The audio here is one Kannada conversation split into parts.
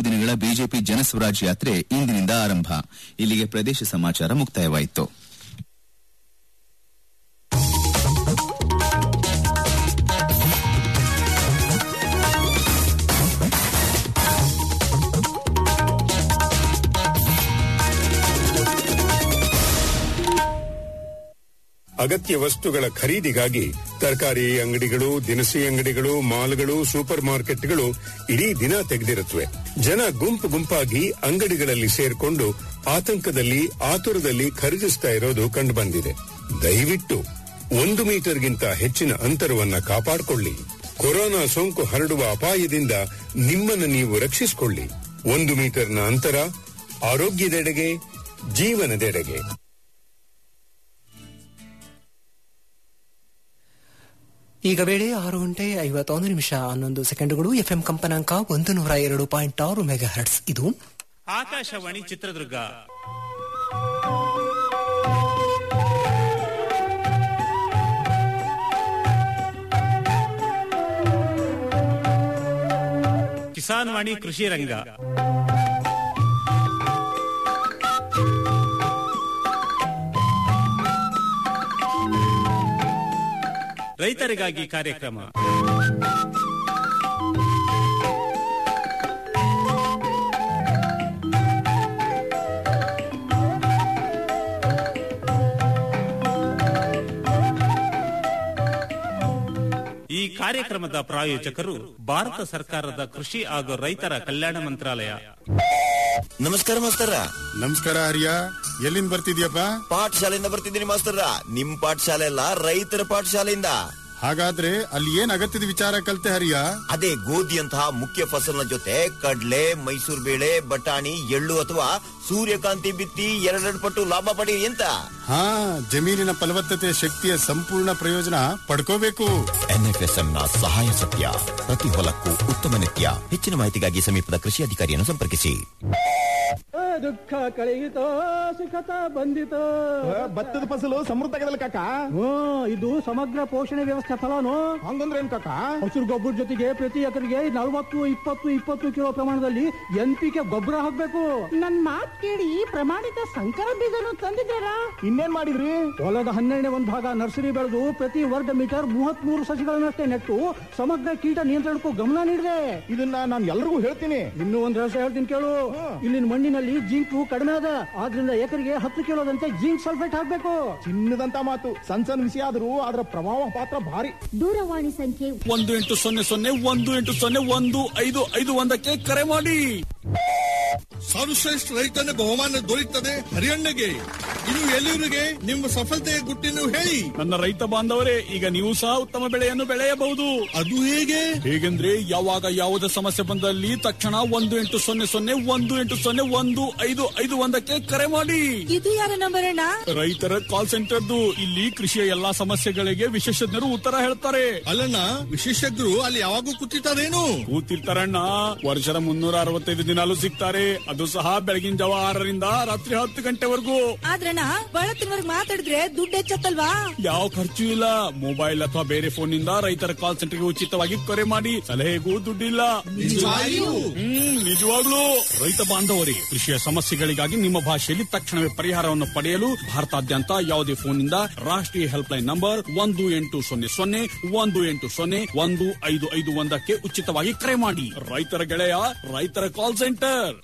ನಾಲ್ಕು ದಿನಗಳ ಬಿಜೆಪಿ ಜನಸ್ವರಾಜ್ ಯಾತ್ರೆ ಇಂದಿನಿಂದ ಆರಂಭ ಇಲ್ಲಿಗೆ ಪ್ರದೇಶ ಸಮಾಚಾರ ಮುಕ್ತಾಯವಾಯಿತು ಅಗತ್ಯ ವಸ್ತುಗಳ ಖರೀದಿಗಾಗಿ ತರಕಾರಿ ಅಂಗಡಿಗಳು ದಿನಸಿ ಅಂಗಡಿಗಳು ಮಾಲ್ಗಳು ಸೂಪರ್ ಮಾರ್ಕೆಟ್ಗಳು ಇಡೀ ದಿನ ತೆಗೆದಿರುತ್ತವೆ ಜನ ಗುಂಪು ಗುಂಪಾಗಿ ಅಂಗಡಿಗಳಲ್ಲಿ ಸೇರ್ಕೊಂಡು ಆತಂಕದಲ್ಲಿ ಆತುರದಲ್ಲಿ ಖರೀದಿಸ್ತಾ ಇರೋದು ಕಂಡುಬಂದಿದೆ ದಯವಿಟ್ಟು ಒಂದು ಮೀಟರ್ಗಿಂತ ಹೆಚ್ಚಿನ ಅಂತರವನ್ನ ಕಾಪಾಡಿಕೊಳ್ಳಿ ಕೊರೋನಾ ಸೋಂಕು ಹರಡುವ ಅಪಾಯದಿಂದ ನಿಮ್ಮನ್ನು ನೀವು ರಕ್ಷಿಸಿಕೊಳ್ಳಿ ಒಂದು ಮೀಟರ್ನ ಅಂತರ ಆರೋಗ್ಯದೆಡೆಗೆ ಜೀವನದೆಡೆಗೆ ಈಗ ವೇಳೆ ಆರು ಗಂಟೆ ಐವತ್ತೊಂದು ನಿಮಿಷ ಹನ್ನೊಂದು ಸೆಕೆಂಡುಗಳು ಎಫ್ಎಂ ಕಂಪನಾಂಕ ಒಂದು ನೂರ ಎರಡು ಪಾಯಿಂಟ್ ಆರು ಮೆಗಾ ಹರ್ಟ್ಸ್ ಇದು ಆಕಾಶವಾಣಿ ಚಿತ್ರದುರ್ಗ ಕಿಸಾನ್ ವಾಣಿ ಕೃಷಿ ರಂಗ ರೈತರಿಗಾಗಿ ಕಾರ್ಯಕ್ರಮ ಈ ಕಾರ್ಯಕ್ರಮದ ಪ್ರಾಯೋಜಕರು ಭಾರತ ಸರ್ಕಾರದ ಕೃಷಿ ಹಾಗೂ ರೈತರ ಕಲ್ಯಾಣ ಮಂತ್ರಾಲಯ ನಮಸ್ಕಾರ ಮಾಸ್ತರ ನಮಸ್ಕಾರ ಹರಿಯ ಎಲ್ಲಿಂದ ಬರ್ತಿದ್ಯಪ್ಪ ಪಾಠಶಾಲೆಯಿಂದ ಬರ್ತಿದ್ದೀನಿ ಮಾಸ್ತರ ನಿಮ್ ಪಾಠಶಾಲೆ ಅಲ್ಲ ರೈತರ ಪಾಠಶಾಲೆಯಿಂದ ಹಾಗಾದ್ರೆ ಅಲ್ಲಿ ಏನ್ ಅಗತ್ಯದ ವಿಚಾರ ಕಲ್ತೆ ಹರಿಯ ಅದೇ ಗೋಧಿಯಂತಹ ಮುಖ್ಯ ಫಸಲಿನ ಜೊತೆ ಕಡ್ಲೆ ಮೈಸೂರು ಬೇಳೆ ಬಟಾಣಿ ಎಳ್ಳು ಅಥವಾ ಸೂರ್ಯಕಾಂತಿ ಬಿತ್ತಿ ಎರಡೆರಡು ಪಟ್ಟು ಲಾಭ ಪಡಿ ಅಂತ ಹಾ ಜಮೀನಿನ ಫಲವತ್ತತೆ ಶಕ್ತಿಯ ಸಂಪೂರ್ಣ ಪ್ರಯೋಜನ ಪಡ್ಕೋಬೇಕು ಎನ್ಎಫ್ಎಸ್ಎಂ ನ ಸಹಾಯ ಸತ್ಯ ಪ್ರತಿ ಹೊಲಕ್ಕೂ ಉತ್ತಮ ನಿತ್ಯ ಹೆಚ್ಚಿನ ಮಾಹಿತಿಗಾಗಿ ಸಮೀಪದ ಕೃಷಿ ಅಧಿಕಾರಿಯನ್ನು ಸಂಪರ್ಕಿಸಿ ದುಃಖ ಕಳೆಯಿತೋ ಸುಖತ ಬಂದಿತೋ ಭತ್ತದ ಫಸಲು ಸಮೃದ್ಧಗದಲ್ಲ ಕಾಕ ಹ್ಮ್ ಇದು ಸಮಗ್ರ ಪೋಷಣೆ ವ್ಯವಸ್ಥೆ ಫಲನು ಹಂಗಂದ್ರೆ ಏನ್ ಕಾಕ ಹಸಿರು ಗೊಬ್ಬರ ಜೊತೆಗೆ ಪ್ರತಿ ಎಕರೆಗೆ ನಲವತ್ತು ಇಪ್ಪತ್ತು ಇಪ್ಪತ್ತು ಕಿಲೋ ಪ್ರಮಾಣದಲ್ಲಿ ಎನ್ ಪಿ ಕೆ ಗೊಬ್ಬರ ಹಾಕ್ಬೇಕು ನನ್ ಮಾತ್ ಕೇಳಿ ಪ್ರಮಾಣಿತ ಸಂಕರ ಬೀಜನು ತಂದಿದ್ದಾರಾ ಇನ್ನೇನ್ ಮಾಡಿದ್ರಿ ಹೊಲದ ಹನ್ನೆರಡನೇ ಒಂದು ಭಾಗ ನರ್ಸರಿ ಬೆಳೆದು ಪ್ರತಿ ವರ್ಗ ಮೀಟರ್ ಮೂವತ್ತ್ ಮೂರು ಸಸಿಗಳನ್ನಷ್ಟೇ ನೆಟ್ಟು ಸಮಗ್ರ ಕೀಟ ನಿಯಂತ್ರಣಕ್ಕೂ ಗಮನ ನೀಡಿದೆ ಇದನ್ನ ನಾನು ಎಲ್ರಿಗೂ ಹೇಳ್ತೀನಿ ಇನ್ನೂ ಒಂದ್ ರಹಸ್ಯ ಹೇಳ್ತೀನಿ ಕೇಳು ಇಲ್ಲಿನ ಮಣ್ಣಿನಲ್ಲಿ ಜಿಂಕು ಕಡಿಮೆ ಅದ ಆದ್ರಿಂದ ಎಕರೆಗೆ ಹತ್ತು ಕಿಲೋದಂತೆ ಜಿಂಕ್ ಸಲ್ಫೇಟ್ ಹಾಕ್ಬೇಕು ಚಿನ್ನದಂತ ಮಾತು ಸಣ್ಣ ಸಣ್ಣ ವಿಷಯ ಆದ್ರೂ ಅದರ ಪ್ರಭಾವ ಪಾತ್ರ ಭಾರಿ ದೂರವಾಣಿ ಸಂಖ್ಯೆ ಒಂದು ಎಂಟು ಸೊನ್ನೆ ಸೊನ್ನೆ ಒಂದು ಎಂಟು ಸೊನ್ನೆ ಒಂದು ಐದು ಐದು ಒಂದಕ್ಕೆ ಕರೆ ಮಾಡಿ ಸರ್ವಶ್ರೇಷ್ಠ ರೈತನ ಬಹುಮಾನ ದೊರೆಯುತ್ತದೆ ಹರಿಯಣ್ಣಗೆ ಇನ್ನು ಎಲ್ಲಿವರಿಗೆ ನಿಮ್ಮ ಸಫಲತೆಯ ಗುಟ್ಟಿನ ಹೇಳಿ ನನ್ನ ರೈತ ಬಾಂಧವರೇ ಈಗ ನೀವು ಸಹ ಉತ್ತಮ ಬೆಳೆಯನ್ನು ಬೆಳೆಯಬಹುದು ಅದು ಹೇಗೆ ಹೇಗೆಂದ್ರೆ ಯಾವಾಗ ಯಾವುದೇ ಸಮಸ್ಯೆ ಬಂದಲ್ಲಿ ತಕ್ಷಣ ಒಂದು ಎಂಟು ಸೊನ್ನೆ ಸೊನ್ನೆ ಒಂದು ಎಂಟು ಸೊನ್ನೆ ಒಂದು ಐದು ಐದು ಒಂದಕ್ಕೆ ಕರೆ ಮಾಡಿ ಇದು ಯಾರ ನಂಬರ್ ಅಣ್ಣ ರೈತರ ಕಾಲ್ ಸೆಂಟರ್ದು ಇಲ್ಲಿ ಕೃಷಿಯ ಎಲ್ಲಾ ಸಮಸ್ಯೆಗಳಿಗೆ ವಿಶೇಷಜ್ಞರು ಉತ್ತರ ಹೇಳ್ತಾರೆ ಅಲ್ಲಣ್ಣ ವಿಶೇಷಜ್ಞರು ಅಲ್ಲಿ ಯಾವಾಗೂ ಕೂತಿರ್ತಾರೇನು ಕೂತಿರ್ತಾರಣ್ಣ ವರ್ಷದ ಮುನ್ನೂರ ಅರವತ್ತೈದು ದಿನಾಲು ಸಿಗ್ತಾರೆ ಅದು ಸಹ ಬೆಳಗಿನ ಜಾವ ಆರರಿಂದ ರಾತ್ರಿ ಹತ್ತು ಗಂಟೆವರೆಗೂ ಆದ್ರಣ್ಣ ಬಳತ್ತಿನವರೆಗೆ ಮಾತಾಡಿದ್ರೆ ದುಡ್ಡು ಹೆಚ್ಚತ್ತಲ್ವಾ ಯಾವ ಖರ್ಚು ಇಲ್ಲ ಮೊಬೈಲ್ ಅಥವಾ ಬೇರೆ ಫೋನ್ ನಿಂದ ರೈತರ ಕಾಲ್ ಸೆಂಟರ್ಗೆ ಉಚಿತವಾಗಿ ಕರೆ ಮಾಡಿ ಸಲಹೆಗೂ ದುಡ್ಡಿಲ್ಲ ಹ್ಮ್ ನಿಜವಾಗ್ಲೂ ರೈತ ಬಾಂಧವರೇ ಕೃಷಿಯ ಸಮಸ್ಯೆಗಳಿಗಾಗಿ ನಿಮ್ಮ ಭಾಷೆಯಲ್ಲಿ ತಕ್ಷಣವೇ ಪರಿಹಾರವನ್ನು ಪಡೆಯಲು ಭಾರತಾದ್ಯಂತ ಯಾವುದೇ ಫೋನ್ ನಿಂದ ರಾಷ್ಟ್ರೀಯ ಹೆಲ್ಪ್ ಲೈನ್ ನಂಬರ್ ಒಂದು ಎಂಟು ಸೊನ್ನೆ ಸೊನ್ನೆ ಒಂದು ಎಂಟು ಸೊನ್ನೆ ಒಂದು ಐದು ಐದು ಒಂದಕ್ಕೆ ಉಚಿತವಾಗಿ ಕರೆ ಮಾಡಿ ರೈತರ ಗೆಳೆಯ ರೈತರ ಕಾಲ್ ಸೆಂಟರ್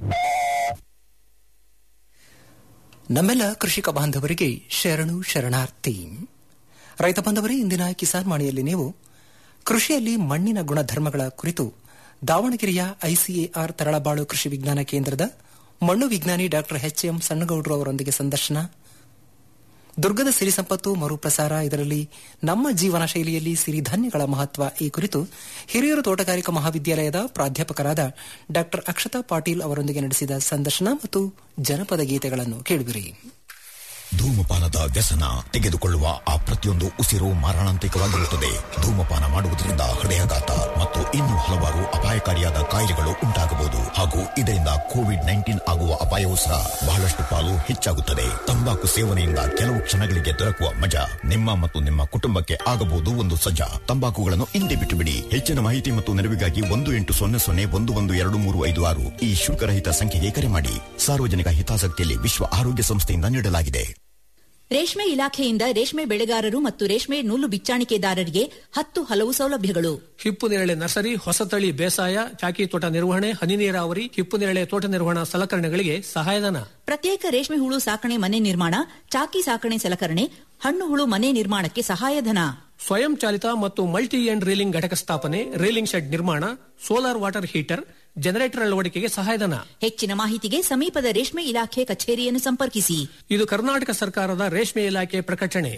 ನಮ್ಮೆಲ್ಲ ಕೃಷಿಕ ಬಾಂಧವರಿಗೆ ಶರಣು ಶರಣಾರ್ಥಿ ರೈತ ಬಾಂಧವರೇ ಇಂದಿನ ಕಿಸಾನ್ ವಾಣಿಯಲ್ಲಿ ನೀವು ಕೃಷಿಯಲ್ಲಿ ಮಣ್ಣಿನ ಗುಣಧರ್ಮಗಳ ಕುರಿತು ದಾವಣಗೆರೆಯ ಐಸಿಎಆರ್ ತರಳಬಾಳು ಕೃಷಿ ವಿಜ್ಞಾನ ಕೇಂದ್ರದ ಮಣ್ಣು ವಿಜ್ಞಾನಿ ಡಾಕ್ಟರ್ ಎಚ್ ಎಂ ಸಣ್ಣಗೌಡರು ಅವರೊಂದಿಗೆ ಸಂದರ್ಶನ ದುರ್ಗದ ಸಿರಿ ಸಂಪತ್ತು ಮರುಪ್ರಸಾರ ಇದರಲ್ಲಿ ನಮ್ಮ ಜೀವನ ಶೈಲಿಯಲ್ಲಿ ಸಿರಿಧಾನ್ಯಗಳ ಮಹತ್ವ ಈ ಕುರಿತು ಹಿರಿಯೂರು ತೋಟಗಾರಿಕಾ ಮಹಾವಿದ್ಯಾಲಯದ ಪ್ರಾಧ್ಯಾಪಕರಾದ ಡಾಕ್ಟರ್ ಅಕ್ಷತಾ ಪಾಟೀಲ್ ಅವರೊಂದಿಗೆ ನಡೆಸಿದ ಸಂದರ್ಶನ ಮತ್ತು ಜನಪದ ಗೀತೆಗಳನ್ನು ಕೇಳುವಿರಿ ಧೂಮಪಾನದ ವ್ಯಸನ ತೆಗೆದುಕೊಳ್ಳುವ ಆ ಪ್ರತಿಯೊಂದು ಉಸಿರು ಮಾರಣಾಂತಿಕವಾಗಿರುತ್ತದೆ ಧೂಮಪಾನ ಮಾಡುವುದರಿಂದ ಹೃದಯಾಘಾತ ಮತ್ತು ಇನ್ನೂ ಹಲವಾರು ಅಪಾಯಕಾರಿಯಾದ ಕಾಯಿಲೆಗಳು ಉಂಟಾಗಬಹುದು ಹಾಗೂ ಇದರಿಂದ ಕೋವಿಡ್ ನೈನ್ಟೀನ್ ಆಗುವ ಅಪಾಯವೂ ಸಹ ಬಹಳಷ್ಟು ಪಾಲು ಹೆಚ್ಚಾಗುತ್ತದೆ ತಂಬಾಕು ಸೇವನೆಯಿಂದ ಕೆಲವು ಕ್ಷಣಗಳಿಗೆ ದೊರಕುವ ಮಜಾ ನಿಮ್ಮ ಮತ್ತು ನಿಮ್ಮ ಕುಟುಂಬಕ್ಕೆ ಆಗಬಹುದು ಒಂದು ಸಜ್ಜಾ ತಂಬಾಕುಗಳನ್ನು ಹಿಂದೆ ಬಿಟ್ಟು ಬಿಡಿ ಹೆಚ್ಚಿನ ಮಾಹಿತಿ ಮತ್ತು ನೆರವಿಗಾಗಿ ಒಂದು ಎಂಟು ಸೊನ್ನೆ ಸೊನ್ನೆ ಒಂದು ಒಂದು ಎರಡು ಮೂರು ಐದು ಆರು ಈ ಶುಲ್ಕರಹಿತ ಸಂಖ್ಯೆಗೆ ಕರೆ ಮಾಡಿ ಸಾರ್ವಜನಿಕ ಹಿತಾಸಕ್ತಿಯಲ್ಲಿ ವಿಶ್ವ ಆರೋಗ್ಯ ಸಂಸ್ಥೆಯಿಂದ ನೀಡಲಾಗಿದೆ ರೇಷ್ಮೆ ಇಲಾಖೆಯಿಂದ ರೇಷ್ಮೆ ಬೆಳೆಗಾರರು ಮತ್ತು ರೇಷ್ಮೆ ನೂಲು ಬಿಚ್ಚಾಣಿಕೆದಾರರಿಗೆ ಹತ್ತು ಹಲವು ಸೌಲಭ್ಯಗಳು ಹಿಪ್ಪು ನೇರಳೆ ನರ್ಸರಿ ಹೊಸತಳಿ ಬೇಸಾಯ ಚಾಕಿ ತೋಟ ನಿರ್ವಹಣೆ ಹನಿ ನೀರಾವರಿ ಹಿಪ್ಪು ನೇರಳೆ ತೋಟ ನಿರ್ವಹಣಾ ಸಲಕರಣೆಗಳಿಗೆ ಸಹಾಯಧನ ಪ್ರತ್ಯೇಕ ರೇಷ್ಮೆ ಹುಳು ಸಾಕಣೆ ಮನೆ ನಿರ್ಮಾಣ ಚಾಕಿ ಸಾಕಣೆ ಸಲಕರಣೆ ಹಣ್ಣು ಹುಳು ಮನೆ ನಿರ್ಮಾಣಕ್ಕೆ ಸಹಾಯಧನ ಸ್ವಯಂ ಚಾಲಿತ ಮತ್ತು ಮಲ್ಟಿ ಎಂಡ್ ರೀಲಿಂಗ್ ಘಟಕ ಸ್ಥಾಪನೆ ರೀಲಿಂಗ್ ಶೆಡ್ ನಿರ್ಮಾಣ ಸೋಲಾರ್ ವಾಟರ್ ಹೀಟರ್ ಜನರೇಟರ್ ಅಳವಡಿಕೆಗೆ ಸಹಾಯಧನ ಹೆಚ್ಚಿನ ಮಾಹಿತಿಗೆ ಸಮೀಪದ ರೇಷ್ಮೆ ಇಲಾಖೆ ಕಚೇರಿಯನ್ನು ಸಂಪರ್ಕಿಸಿ ಇದು ಕರ್ನಾಟಕ ಸರ್ಕಾರದ ರೇಷ್ಮೆ ಇಲಾಖೆ ಪ್ರಕಟಣೆ